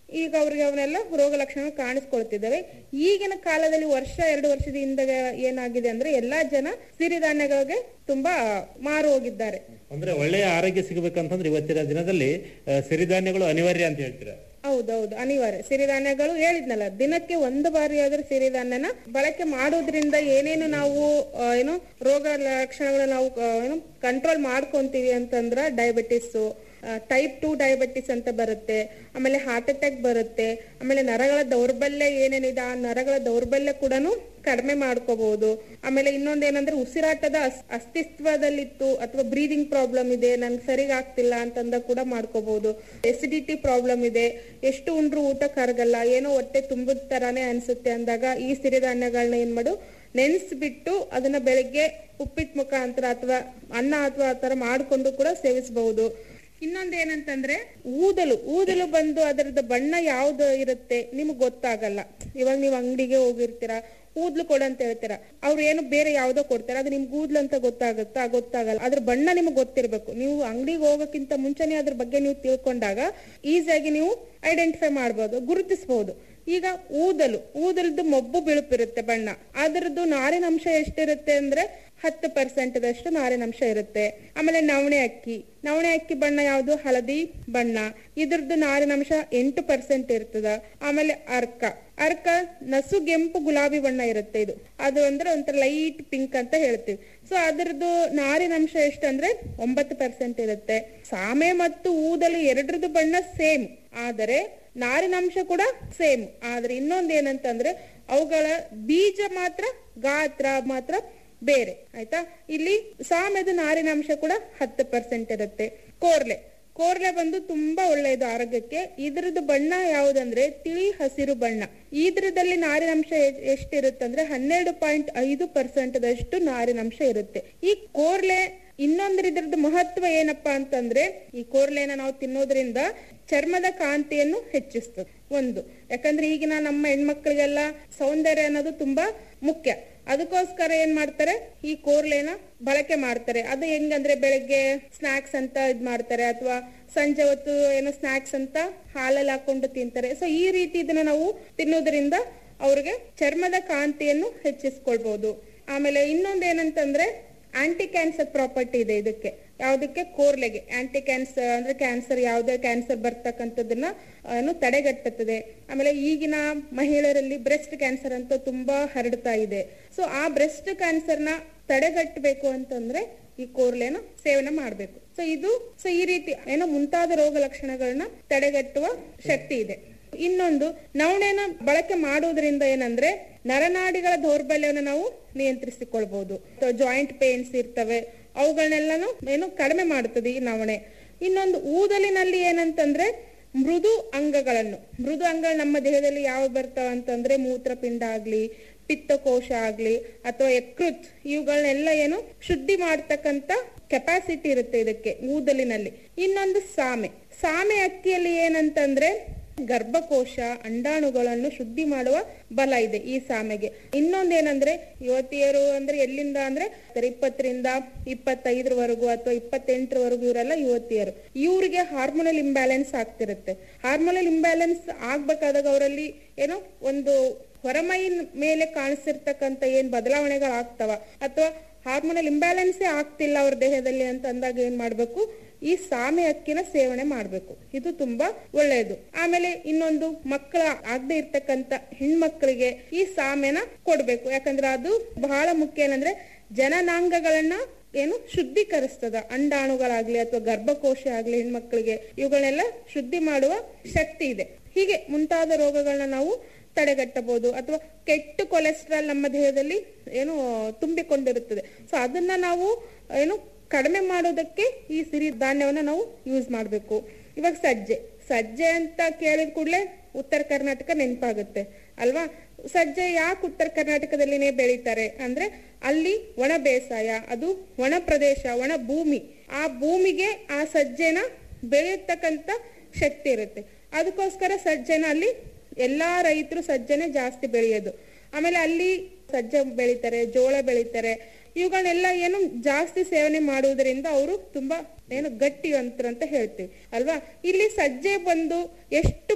ಈಗ ಅವ್ರಿಗೆ ಅವನ್ನೆಲ್ಲ ರೋಗ ಲಕ್ಷಣ ಕಾಣಿಸ್ಕೊಳ್ತಿದ್ದಾವೆ ಈಗಿನ ಕಾಲದಲ್ಲಿ ವರ್ಷ ಎರಡು ವರ್ಷದ ಹಿಂದೆ ಏನಾಗಿದೆ ಅಂದ್ರೆ ಎಲ್ಲಾ ಜನ ಸಿರಿಧಾನ್ಯಗಳಿಗೆ ತುಂಬಾ ಮಾರು ಹೋಗಿದ್ದಾರೆ ಅಂದ್ರೆ ಒಳ್ಳೆಯ ಆರೋಗ್ಯ ಸಿಗಬೇಕಂತಂದ್ರೆ ಇವತ್ತಿನ ದಿನದಲ್ಲಿ ಆ, ಸಿರಿಧಾನ್ಯಗಳು ಅನಿವಾರ್ಯ ಅಂತ ಹೇಳ್ತೀರಾ ಹೌದೌದು ಅನಿವಾರ್ಯ ಸಿರಿಧಾನ್ಯಗಳು ಹೇಳಿದ್ನಲ್ಲ ದಿನಕ್ಕೆ ಒಂದು ಬಾರಿ ಆದ್ರೂ ಸಿರಿಧಾನ್ಯನ ಬಳಕೆ ಮಾಡೋದ್ರಿಂದ ಏನೇನು ನಾವು ಆ, ಏನು ರೋಗ ಲಕ್ಷಣಗಳು ನಾವು ಆ, ಏನು ಕಂಟ್ರೋಲ್ ಮಾಡ್ಕೊಂತೀವಿ ಅಂತಂದ್ರ ಡಯಾಬಿಟಿಸ್ ಟೈಪ್ ಟು ಡಯಾಬಿಟಿಸ್ ಅಂತ ಬರುತ್ತೆ ಆಮೇಲೆ ಹಾರ್ಟ್ ಅಟ್ಯಾಕ್ ಬರುತ್ತೆ ಆಮೇಲೆ ನರಗಳ ದೌರ್ಬಲ್ಯ ಏನೇನಿದೆ ಆ ನರಗಳ ದೌರ್ಬಲ್ಯ ಕೂಡ ಕಡಿಮೆ ಮಾಡ್ಕೋಬಹುದು ಆಮೇಲೆ ಇನ್ನೊಂದೇನಂದ್ರೆ ಉಸಿರಾಟದ ಅಸ್- ಅಸ್ತಿತ್ವದಲ್ಲಿತ್ತು ಅಥವಾ ಬ್ರೀದಿಂಗ್ ಪ್ರಾಬ್ಲಮ್ ಇದೆ ನನ್ಗೆ ಸರಿಗ್ ಆಗ್ತಿಲ್ಲ ಅಂತಂದ ಕೂಡ ಮಾಡ್ಕೋಬಹುದು ಎಸಿಡಿಟಿ ಪ್ರಾಬ್ಲಮ್ ಇದೆ ಎಷ್ಟು ಉಂಡ್ರು ಊಟ ಕರಗಲ್ಲ ಏನೋ ಹೊಟ್ಟೆ ತುಂಬದ ತರಾನೇ ಅನ್ಸುತ್ತೆ ಅಂದಾಗ ಈ ಸಿರಿಧಾನ್ಯಗಳನ್ನ ಏನ್ ಮಾಡು ನೆನೆಸ್ಬಿಟ್ಟು ಅದನ್ನ ಬೆಳಿಗ್ಗೆ ಉಪ್ಪಿಟ್ಟು ಮುಖಾಂತರ ಅಥವಾ ಅನ್ನ ಅಥವಾ ಆ ತರ ಮಾಡ್ಕೊಂಡು ಕೂಡ ಸೇವಿಸಬಹುದು ಇನ್ನೊಂದ್ ಏನಂತಂದ್ರೆ ಊದಲು ಊದಲು ಬಂದು ಅದರದ ಬಣ್ಣ ಯಾವ್ದು ಇರುತ್ತೆ ನಿಮ್ಗೆ ಗೊತ್ತಾಗಲ್ಲ ಇವಾಗ ನೀವು ಅಂಗಡಿಗೆ ಹೋಗಿರ್ತೀರಾ ಊದ್ಲು ಕೊಡು ಅಂತ ಹೇಳ್ತೀರಾ ಅವ್ರು ಏನು ಬೇರೆ ಯಾವ್ದೋ ಕೊಡ್ತಾರೆ ಅದು ನಿಮ್ಗೆ ಊದ್ಲು ಅಂತ ಗೊತ್ತಾಗುತ್ತಾ ಗೊತ್ತಾಗಲ್ಲ ಅದ್ರ ಬಣ್ಣ ನಿಮ್ಗೆ ಗೊತ್ತಿರ್ಬೇಕು ನೀವು ಅಂಗಡಿಗೆ ಹೋಗೋಕ್ಕಿಂತ ಮುಂಚೆನೆ ಅದ್ರ ಬಗ್ಗೆ ನೀವು ತಿಳ್ಕೊಂಡಾಗ ಈಸಿಯಾಗಿ ನೀವು ಐಡೆಂಟಿಫೈ ಮಾಡ್ಬೋದು ಗುರುತಿಸಬಹುದು ಈಗ ಊದಲು ಊದಲದ್ದು ಮೊಬ್ಬು ಬಿಳುಪಿರುತ್ತೆ ಬಣ್ಣ ಅದರದ್ದು ನಾರಿನಂಶ ಎಷ್ಟಿರುತ್ತೆ ಅಂದ್ರೆ ಹತ್ತು ಪರ್ಸೆಂಟ್ ದಷ್ಟು ನಾರಿನಂಶ ಇರುತ್ತೆ ಆಮೇಲೆ ನವಣೆ ಅಕ್ಕಿ ನವಣೆ ಅಕ್ಕಿ ಬಣ್ಣ ಯಾವುದು ಹಳದಿ ಬಣ್ಣ ಇದ್ರದ್ದು ನಾರಿನಂಶ ಎಂಟು ಪರ್ಸೆಂಟ್ ಇರ್ತದ ಆಮೇಲೆ ಅರ್ಕ ಅರ್ಕ ನಸುಗೆಂಪು ಗುಲಾಬಿ ಬಣ್ಣ ಇರುತ್ತೆ ಇದು ಅದು ಅಂದ್ರೆ ಒಂಥರ ಲೈಟ್ ಪಿಂಕ್ ಅಂತ ಹೇಳ್ತೀವಿ ಸೊ ಅದರದ್ದು ನಾರಿನಂಶ ಎಷ್ಟಂದ್ರೆ ಒಂಬತ್ತು ಪರ್ಸೆಂಟ್ ಇರುತ್ತೆ ಸಾಮೆ ಮತ್ತು ಊದಲು ಎರಡರದ್ದು ಬಣ್ಣ ಸೇಮ್ ಆದರೆ ನಾರಿನಂಶ ಕೂಡ ಸೇಮ್ ಆದ್ರೆ ಇನ್ನೊಂದ್ ಏನಂತಂದ್ರೆ ಅವುಗಳ ಬೀಜ ಮಾತ್ರ ಗಾತ್ರ ಮಾತ್ರ ಬೇರೆ ಆಯ್ತಾ ಇಲ್ಲಿ ಸಾಮೆದು ನಾರಿನಾಂಶ ಕೂಡ ಹತ್ತು ಪರ್ಸೆಂಟ್ ಇರುತ್ತೆ ಕೋರ್ಲೆ ಕೋರ್ಲೆ ಬಂದು ತುಂಬಾ ಒಳ್ಳೆಯದು ಆರೋಗ್ಯಕ್ಕೆ ಇದ್ರದ್ದು ಬಣ್ಣ ಯಾವುದಂದ್ರೆ ತಿಳಿ ಹಸಿರು ಬಣ್ಣ ಇದ್ರದಲ್ಲಿ ನಾರಿನಂಶ ಎ- ಎಷ್ಟಿರುತ್ತಂದ್ರೆ ಹನ್ನೆರಡು ಪಾಯಿಂಟ್ ಐದು ಪರ್ಸೆಂಟ್ ದಷ್ಟು ನಾರಿನಂಶ ಇರುತ್ತೆ ಈ ಕೋರ್ಲೆ ಇನ್ನೊಂದ್ರ ಇದ್ರದ್ದು ಮಹತ್ವ ಏನಪ್ಪಾ ಅಂತಂದ್ರೆ ಈ ಕೋರ್ಲೆನ ನಾವು ತಿನ್ನೋದ್ರಿಂದ ಚರ್ಮದ ಕಾಂತಿಯನ್ನು ಹೆಚ್ಚಿಸ್ತದೆ ಒಂದು ಯಾಕಂದ್ರೆ ಈಗಿನ ನಮ್ಮ ಹೆಣ್ಮಕ್ಳಿಗೆಲ್ಲ ಸೌಂದರ್ಯ ಅನ್ನೋದು ತುಂಬಾ ಮುಖ್ಯ ಅದಕ್ಕೋಸ್ಕರ ಏನ್ ಮಾಡ್ತಾರೆ ಈ ಕೋರ್ಲೆನ ಬಳಕೆ ಮಾಡ್ತಾರೆ ಅದು ಹೆಂಗಂದ್ರೆ ಬೆಳಗ್ಗೆ ಸ್ನಾಕ್ಸ್ ಅಂತ ಇದ್ ಮಾಡ್ತಾರೆ ಅಥವಾ ಸಂಜೆ ಹೊತ್ತು ಏನೋ ಸ್ನಾಕ್ಸ್ ಅಂತ ಹಾಲಲ್ಲಿ ಹಾಕೊಂಡು ತಿಂತಾರೆ ಸೊ ಈ ರೀತಿ ಇದನ್ನ ನಾವು ತಿನ್ನೋದ್ರಿಂದ ಅವ್ರಿಗೆ ಚರ್ಮದ ಕಾಂತಿಯನ್ನು ಹೆಚ್ಚಿಸ್ಕೊಳ್ಬಹುದು ಆಮೇಲೆ ಇನ್ನೊಂದ್ ಏನಂತಂದ್ರೆ ಆಂಟಿ ಕ್ಯಾನ್ಸರ್ ಪ್ರಾಪರ್ಟಿ ಇದೆ ಇದಕ್ಕೆ ಯಾವ್ದಕ್ಕೆ ಕೋರ್ಲೆಗೆ ಆಂಟಿ ಕ್ಯಾನ್ಸರ್ ಅಂದ್ರೆ ಕ್ಯಾನ್ಸರ್ ಯಾವುದೇ ಕ್ಯಾನ್ಸರ್ ಬರ್ತಕ್ಕಂಥದ್ದನ್ನ ಏನು ತಡೆಗಟ್ಟುತ್ತದೆ ಆಮೇಲೆ ಈಗಿನ ಮಹಿಳೆಯರಲ್ಲಿ ಬ್ರೆಸ್ಟ್ ಕ್ಯಾನ್ಸರ್ ಅಂತ ತುಂಬಾ ಹರಡ್ತಾ ಇದೆ ಸೊ ಆ ಬ್ರೆಸ್ಟ್ ಕ್ಯಾನ್ಸರ್ ನ ತಡೆಗಟ್ಟಬೇಕು ಅಂತಂದ್ರೆ ಈ ಕೋರ್ಲೆನ ಸೇವನೆ ಮಾಡ್ಬೇಕು ಸೊ ಇದು ಸೊ ಈ ರೀತಿ ಏನೋ ಮುಂತಾದ ರೋಗ ಲಕ್ಷಣಗಳನ್ನ ತಡೆಗಟ್ಟುವ ಶಕ್ತಿ ಇದೆ ಇನ್ನೊಂದು ನವಣೆನ ಬಳಕೆ ಮಾಡುವುದರಿಂದ ಏನಂದ್ರೆ ನರನಾಡಿಗಳ ದೌರ್ಬಲ್ಯವನ್ನು ನಾವು ನಿಯಂತ್ರಿಸಿಕೊಳ್ಬಹುದು ಜಾಯಿಂಟ್ ಪೇನ್ಸ್ ಇರ್ತವೆ ಅವುಗಳನ್ನೆಲ್ಲಾನು ಏನು ಕಡಿಮೆ ಮಾಡುತ್ತದೆ ಈ ನವಣೆ ಇನ್ನೊಂದು ಊದಲಿನಲ್ಲಿ ಏನಂತಂದ್ರೆ ಮೃದು ಅಂಗಗಳನ್ನು ಮೃದು ಅಂಗಗಳು ನಮ್ಮ ದೇಹದಲ್ಲಿ ಯಾವ ಬರ್ತಾವ ಅಂತಂದ್ರೆ ಮೂತ್ರಪಿಂಡ ಆಗ್ಲಿ ಪಿತ್ತಕೋಶ ಆಗ್ಲಿ ಅಥವಾ ಯಕೃತ್ ಇವುಗಳನ್ನೆಲ್ಲ ಏನು ಶುದ್ಧಿ ಮಾಡ್ತಕ್ಕಂತ ಕೆಪಾಸಿಟಿ ಇರುತ್ತೆ ಇದಕ್ಕೆ ಊದಲಿನಲ್ಲಿ ಇನ್ನೊಂದು ಸಾಮೆ ಸಾಮೆ ಅಕ್ಕಿಯಲ್ಲಿ ಏನಂತಂದ್ರೆ ಗರ್ಭಕೋಶ ಅಂಡಾಣುಗಳನ್ನು ಶುದ್ಧಿ ಮಾಡುವ ಬಲ ಇದೆ ಈ ಸಾಮೆಗೆ ಇನ್ನೊಂದೇನಂದ್ರೆ ಯುವತಿಯರು ಅಂದ್ರೆ ಎಲ್ಲಿಂದ ಅಂದ್ರೆ ಇಪ್ಪತ್ತರಿಂದ ಇಪ್ಪತ್ತೈದರವರೆಗೂ ಅಥವಾ ಇಪ್ಪತ್ತೆಂಟರವರೆಗೂ ಇವರೆಲ್ಲ ಯುವತಿಯರು ಇವ್ರಿಗೆ ಹಾರ್ಮೋನಲ್ ಇಂಬ್ಯಾಲೆನ್ಸ್ ಆಗ್ತಿರುತ್ತೆ ಹಾರ್ಮೋನಲ್ ಇಂಬ್ಯಾಲೆನ್ಸ್ ಆಗ್ಬೇಕಾದಾಗ ಅವರಲ್ಲಿ ಏನೋ ಒಂದು ಹೊರಮೈ ಮೇಲೆ ಕಾಣಿಸಿರ್ತಕ್ಕಂತ ಏನ್ ಬದಲಾವಣೆಗಳಾಗ್ತಾವ ಅಥವಾ ಹಾರ್ಮೋನಲ್ ಇಂಬ್ಯಾಲೆನ್ಸೇ ಆಗ್ತಿಲ್ಲ ಅವ್ರ ದೇಹದಲ್ಲಿ ಅಂತ ಅಂದಾಗ ಏನ್ ಮಾಡ್ಬೇಕು ಈ ಸಾಮೆ ಅಕ್ಕಿನ ಸೇವನೆ ಮಾಡ್ಬೇಕು ಇದು ತುಂಬಾ ಒಳ್ಳೆಯದು ಆಮೇಲೆ ಇನ್ನೊಂದು ಮಕ್ಕಳ ಆಗದೆ ಇರ್ತಕ್ಕಂತ ಹೆಣ್ಮಕ್ಳಿಗೆ ಈ ಸಾಮೆನ ಕೊಡ್ಬೇಕು ಯಾಕಂದ್ರೆ ಅದು ಬಹಳ ಮುಖ್ಯ ಏನಂದ್ರೆ ಜನನಾಂಗಗಳನ್ನ ಏನು ಶುದ್ಧೀಕರಿಸ್ತದ ಅಂಡಾಣುಗಳಾಗ್ಲಿ ಅಥವಾ ಗರ್ಭಕೋಶ ಆಗ್ಲಿ ಹೆಣ್ಮಕ್ಳಿಗೆ ಇವುಗಳನ್ನೆಲ್ಲ ಶುದ್ಧಿ ಮಾಡುವ ಶಕ್ತಿ ಇದೆ ಹೀಗೆ ಮುಂತಾದ ರೋಗಗಳನ್ನ ನಾವು ತಡೆಗಟ್ಟಬಹುದು ಅಥವಾ ಕೆಟ್ಟ ಕೊಲೆಸ್ಟ್ರಾಲ್ ನಮ್ಮ ದೇಹದಲ್ಲಿ ಏನು ತುಂಬಿಕೊಂಡಿರುತ್ತದೆ ಸೊ ಅದನ್ನ ನಾವು ಏನು ಕಡಿಮೆ ಮಾಡೋದಕ್ಕೆ ಈ ಸಿರಿ ಧಾನ್ಯವನ್ನ ನಾವು ಯೂಸ್ ಮಾಡಬೇಕು ಇವಾಗ ಸಜ್ಜೆ ಸಜ್ಜೆ ಅಂತ ಕೇಳಿದ ಕೂಡಲೇ ಉತ್ತರ ಕರ್ನಾಟಕ ನೆನಪಾಗುತ್ತೆ ಅಲ್ವಾ ಸಜ್ಜೆ ಯಾಕೆ ಉತ್ತರ ಕರ್ನಾಟಕದಲ್ಲಿನೇ ಬೆಳೀತಾರೆ ಅಂದ್ರೆ ಅಲ್ಲಿ ಒಣ ಬೇಸಾಯ ಅದು ಒಣ ಪ್ರದೇಶ ಒಣ ಭೂಮಿ ಆ ಭೂಮಿಗೆ ಆ ಸಜ್ಜೆನ ಬೆಳೆಯತಕ್ಕಂತ ಶಕ್ತಿ ಇರುತ್ತೆ ಅದಕ್ಕೋಸ್ಕರ ಸಜ್ಜೆನ ಅಲ್ಲಿ ಎಲ್ಲಾ ರೈತರು ಸಜ್ಜನೆ ಜಾಸ್ತಿ ಬೆಳೆಯೋದು ಆಮೇಲೆ ಅಲ್ಲಿ ಸಜ್ಜೆ ಬೆಳಿತಾರೆ ಜೋಳ ಬೆಳಿತಾರೆ ಇವುಗಳನ್ನೆಲ್ಲ ಏನು ಜಾಸ್ತಿ ಸೇವನೆ ಮಾಡುವುದರಿಂದ ಅವರು ತುಂಬಾ ಏನು ಗಟ್ಟಿವಂತರು ಅಂತ ಹೇಳ್ತೀವಿ ಅಲ್ವಾ ಇಲ್ಲಿ ಸಜ್ಜೆ ಬಂದು ಎಷ್ಟು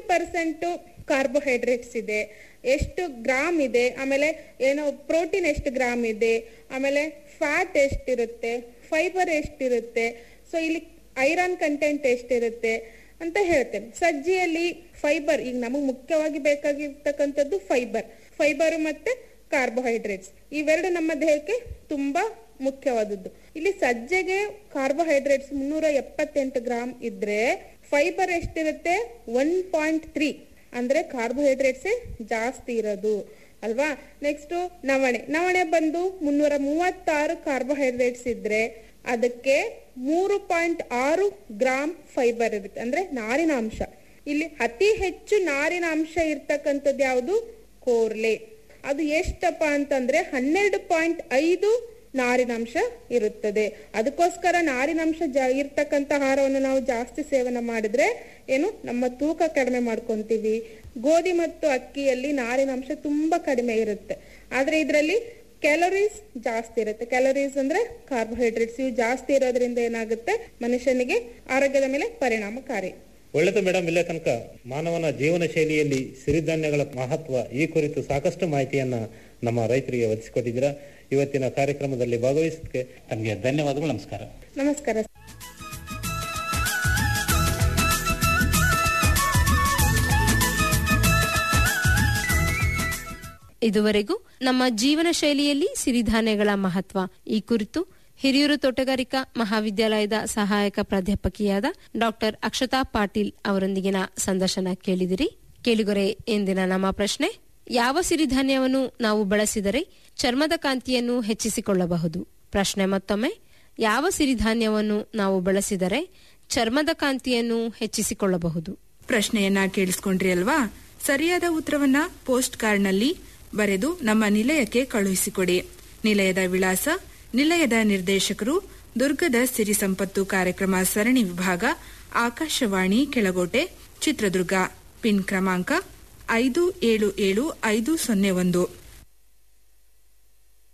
ಪರ್ಸೆಂಟ್ ಕಾರ್ಬೋಹೈಡ್ರೇಟ್ಸ್ ಇದೆ ಎಷ್ಟು ಗ್ರಾಮ್ ಇದೆ ಆಮೇಲೆ ಏನೋ ಪ್ರೋಟೀನ್ ಎಷ್ಟು ಗ್ರಾಮ್ ಇದೆ ಆಮೇಲೆ ಫ್ಯಾಟ್ ಎಷ್ಟಿರುತ್ತೆ ಫೈಬರ್ ಎಷ್ಟಿರುತ್ತೆ ಸೊ ಇಲ್ಲಿ ಐರನ್ ಕಂಟೆಂಟ್ ಎಷ್ಟಿರುತ್ತೆ ಅಂತ ಹೇಳ್ತೇನೆ ಸಜ್ಜಿಯಲ್ಲಿ ಫೈಬರ್ ಈಗ ನಮಗೆ ಮುಖ್ಯವಾಗಿ ಬೇಕಾಗಿರ್ತಕ್ಕಂಥದ್ದು ಫೈಬರ್ ಫೈಬರ್ ಮತ್ತೆ ಕಾರ್ಬೋಹೈಡ್ರೇಟ್ಸ್ ಇವೆರಡು ನಮ್ಮ ದೇಹಕ್ಕೆ ತುಂಬಾ ಮುಖ್ಯವಾದದ್ದು ಇಲ್ಲಿ ಸಜ್ಜೆಗೆ ಕಾರ್ಬೋಹೈಡ್ರೇಟ್ಸ್ ಮುನ್ನೂರ ಎಪ್ಪತ್ತೆಂಟು ಗ್ರಾಮ್ ಇದ್ರೆ ಫೈಬರ್ ಎಷ್ಟಿರುತ್ತೆ ಒನ್ ಪಾಯಿಂಟ್ ತ್ರೀ ಅಂದ್ರೆ ಕಾರ್ಬೋಹೈಡ್ರೇಟ್ಸ್ ಜಾಸ್ತಿ ಇರೋದು ಅಲ್ವಾ ನೆಕ್ಸ್ಟ್ ನವಣೆ ನವಣೆ ಬಂದು ಮುನ್ನೂರ ಮೂವತ್ತಾರು ಕಾರ್ಬೋಹೈಡ್ರೇಟ್ಸ್ ಇದ್ರೆ ಅದಕ್ಕೆ ಮೂರು ಪಾಯಿಂಟ್ ಆರು ಗ್ರಾಮ್ ಫೈಬರ್ ಇರುತ್ತೆ ಅಂದ್ರೆ ನಾರಿನಾಂಶ ಇಲ್ಲಿ ಅತಿ ಹೆಚ್ಚು ನಾರಿನಾಂಶ ಇರ್ತಕ್ಕಂಥದ್ದು ಯಾವುದು ಕೋರ್ಲೆ ಅದು ಎಷ್ಟಪ್ಪ ಅಂತಂದ್ರೆ ಹನ್ನೆರಡು ಪಾಯಿಂಟ್ ಐದು ನಾರಿನಾಂಶ ಇರುತ್ತದೆ ಅದಕ್ಕೋಸ್ಕರ ನಾರಿನಾಂಶ ಜಾ ಇರ್ತಕ್ಕಂಥ ಆಹಾರವನ್ನು ನಾವು ಜಾಸ್ತಿ ಸೇವನೆ ಮಾಡಿದ್ರೆ ಏನು ನಮ್ಮ ತೂಕ ಕಡಿಮೆ ಮಾಡ್ಕೊಂತೀವಿ ಗೋಧಿ ಮತ್ತು ಅಕ್ಕಿಯಲ್ಲಿ ನಾರಿನಾಂಶ ತುಂಬಾ ಕಡಿಮೆ ಇರುತ್ತೆ ಆದ್ರೆ ಇದರಲ್ಲಿ ಕ್ಯಾಲೋರೀಸ್ ಜಾಸ್ತಿ ಇರುತ್ತೆ ಕ್ಯಾಲೋರೀಸ್ ಅಂದ್ರೆ ಕಾರ್ಬೋಹೈಡ್ರೇಟ್ಸ್ ಇವು ಜಾಸ್ತಿ ಇರೋದ್ರಿಂದ ಏನಾಗುತ್ತೆ ಮನುಷ್ಯನಿಗೆ ಆರೋಗ್ಯದ ಮೇಲೆ ಪರಿಣಾಮಕಾರಿ ಒಳ್ಳೆದು ಮೇಡಮ್ ಇಲ್ಲೇ ತನಕ ಮಾನವನ ಜೀವನ ಶೈಲಿಯಲ್ಲಿ ಸಿರಿಧಾನ್ಯಗಳ ಮಹತ್ವ ಈ ಕುರಿತು ಸಾಕಷ್ಟು ಮಾಹಿತಿಯನ್ನ ನಮ್ಮ ರೈತರಿಗೆ ಒದಗಿಸಿಕೊಟ್ಟಿದ್ದೀರಾ ಇವತ್ತಿನ ಕಾರ್ಯಕ್ರಮದಲ್ಲಿ ಭಾಗವಹಿಸೋದಕ್ಕೆ ತಮಗೆ ಧನ್ಯವಾದಗಳು ನಮಸ್ಕಾರ ನಮಸ್ಕಾರ ಇದುವರೆಗೂ ನಮ್ಮ ಜೀವನ ಶೈಲಿಯಲ್ಲಿ ಸಿರಿಧಾನ್ಯಗಳ ಮಹತ್ವ ಈ ಕುರಿತು ಹಿರಿಯೂರು ತೋಟಗಾರಿಕಾ ಮಹಾವಿದ್ಯಾಲಯದ ಸಹಾಯಕ ಪ್ರಾಧ್ಯಾಪಕಿಯಾದ ಡಾಕ್ಟರ್ ಅಕ್ಷತಾ ಪಾಟೀಲ್ ಅವರೊಂದಿಗಿನ ಸಂದರ್ಶನ ಕೇಳಿದಿರಿ ಕೇಳಿಗೊರೆ ಎಂದಿನ ನಮ್ಮ ಪ್ರಶ್ನೆ ಯಾವ ಸಿರಿಧಾನ್ಯವನ್ನು ನಾವು ಬಳಸಿದರೆ ಚರ್ಮದ ಕಾಂತಿಯನ್ನು ಹೆಚ್ಚಿಸಿಕೊಳ್ಳಬಹುದು ಪ್ರಶ್ನೆ ಮತ್ತೊಮ್ಮೆ ಯಾವ ಸಿರಿಧಾನ್ಯವನ್ನು ನಾವು ಬಳಸಿದರೆ ಚರ್ಮದ ಕಾಂತಿಯನ್ನು ಹೆಚ್ಚಿಸಿಕೊಳ್ಳಬಹುದು ಪ್ರಶ್ನೆಯನ್ನ ಕೇಳಿಸ್ಕೊಂಡ್ರಿ ಅಲ್ವಾ ಸರಿಯಾದ ಉತ್ತರವನ್ನ ಪೋಸ್ಟ್ ಕಾರ್ಡ್ನಲ್ಲಿ ಬರೆದು ನಮ್ಮ ನಿಲಯಕ್ಕೆ ಕಳುಹಿಸಿಕೊಡಿ ನಿಲಯದ ವಿಳಾಸ ನಿಲಯದ ನಿರ್ದೇಶಕರು ದುರ್ಗದ ಸಿರಿ ಸಂಪತ್ತು ಕಾರ್ಯಕ್ರಮ ಸರಣಿ ವಿಭಾಗ ಆಕಾಶವಾಣಿ ಕೆಳಗೋಟೆ ಚಿತ್ರದುರ್ಗ ಪಿನ್ ಕ್ರಮಾಂಕ ಐದು ಏಳು ಏಳು ಐದು ಸೊನ್ನೆ ಒಂದು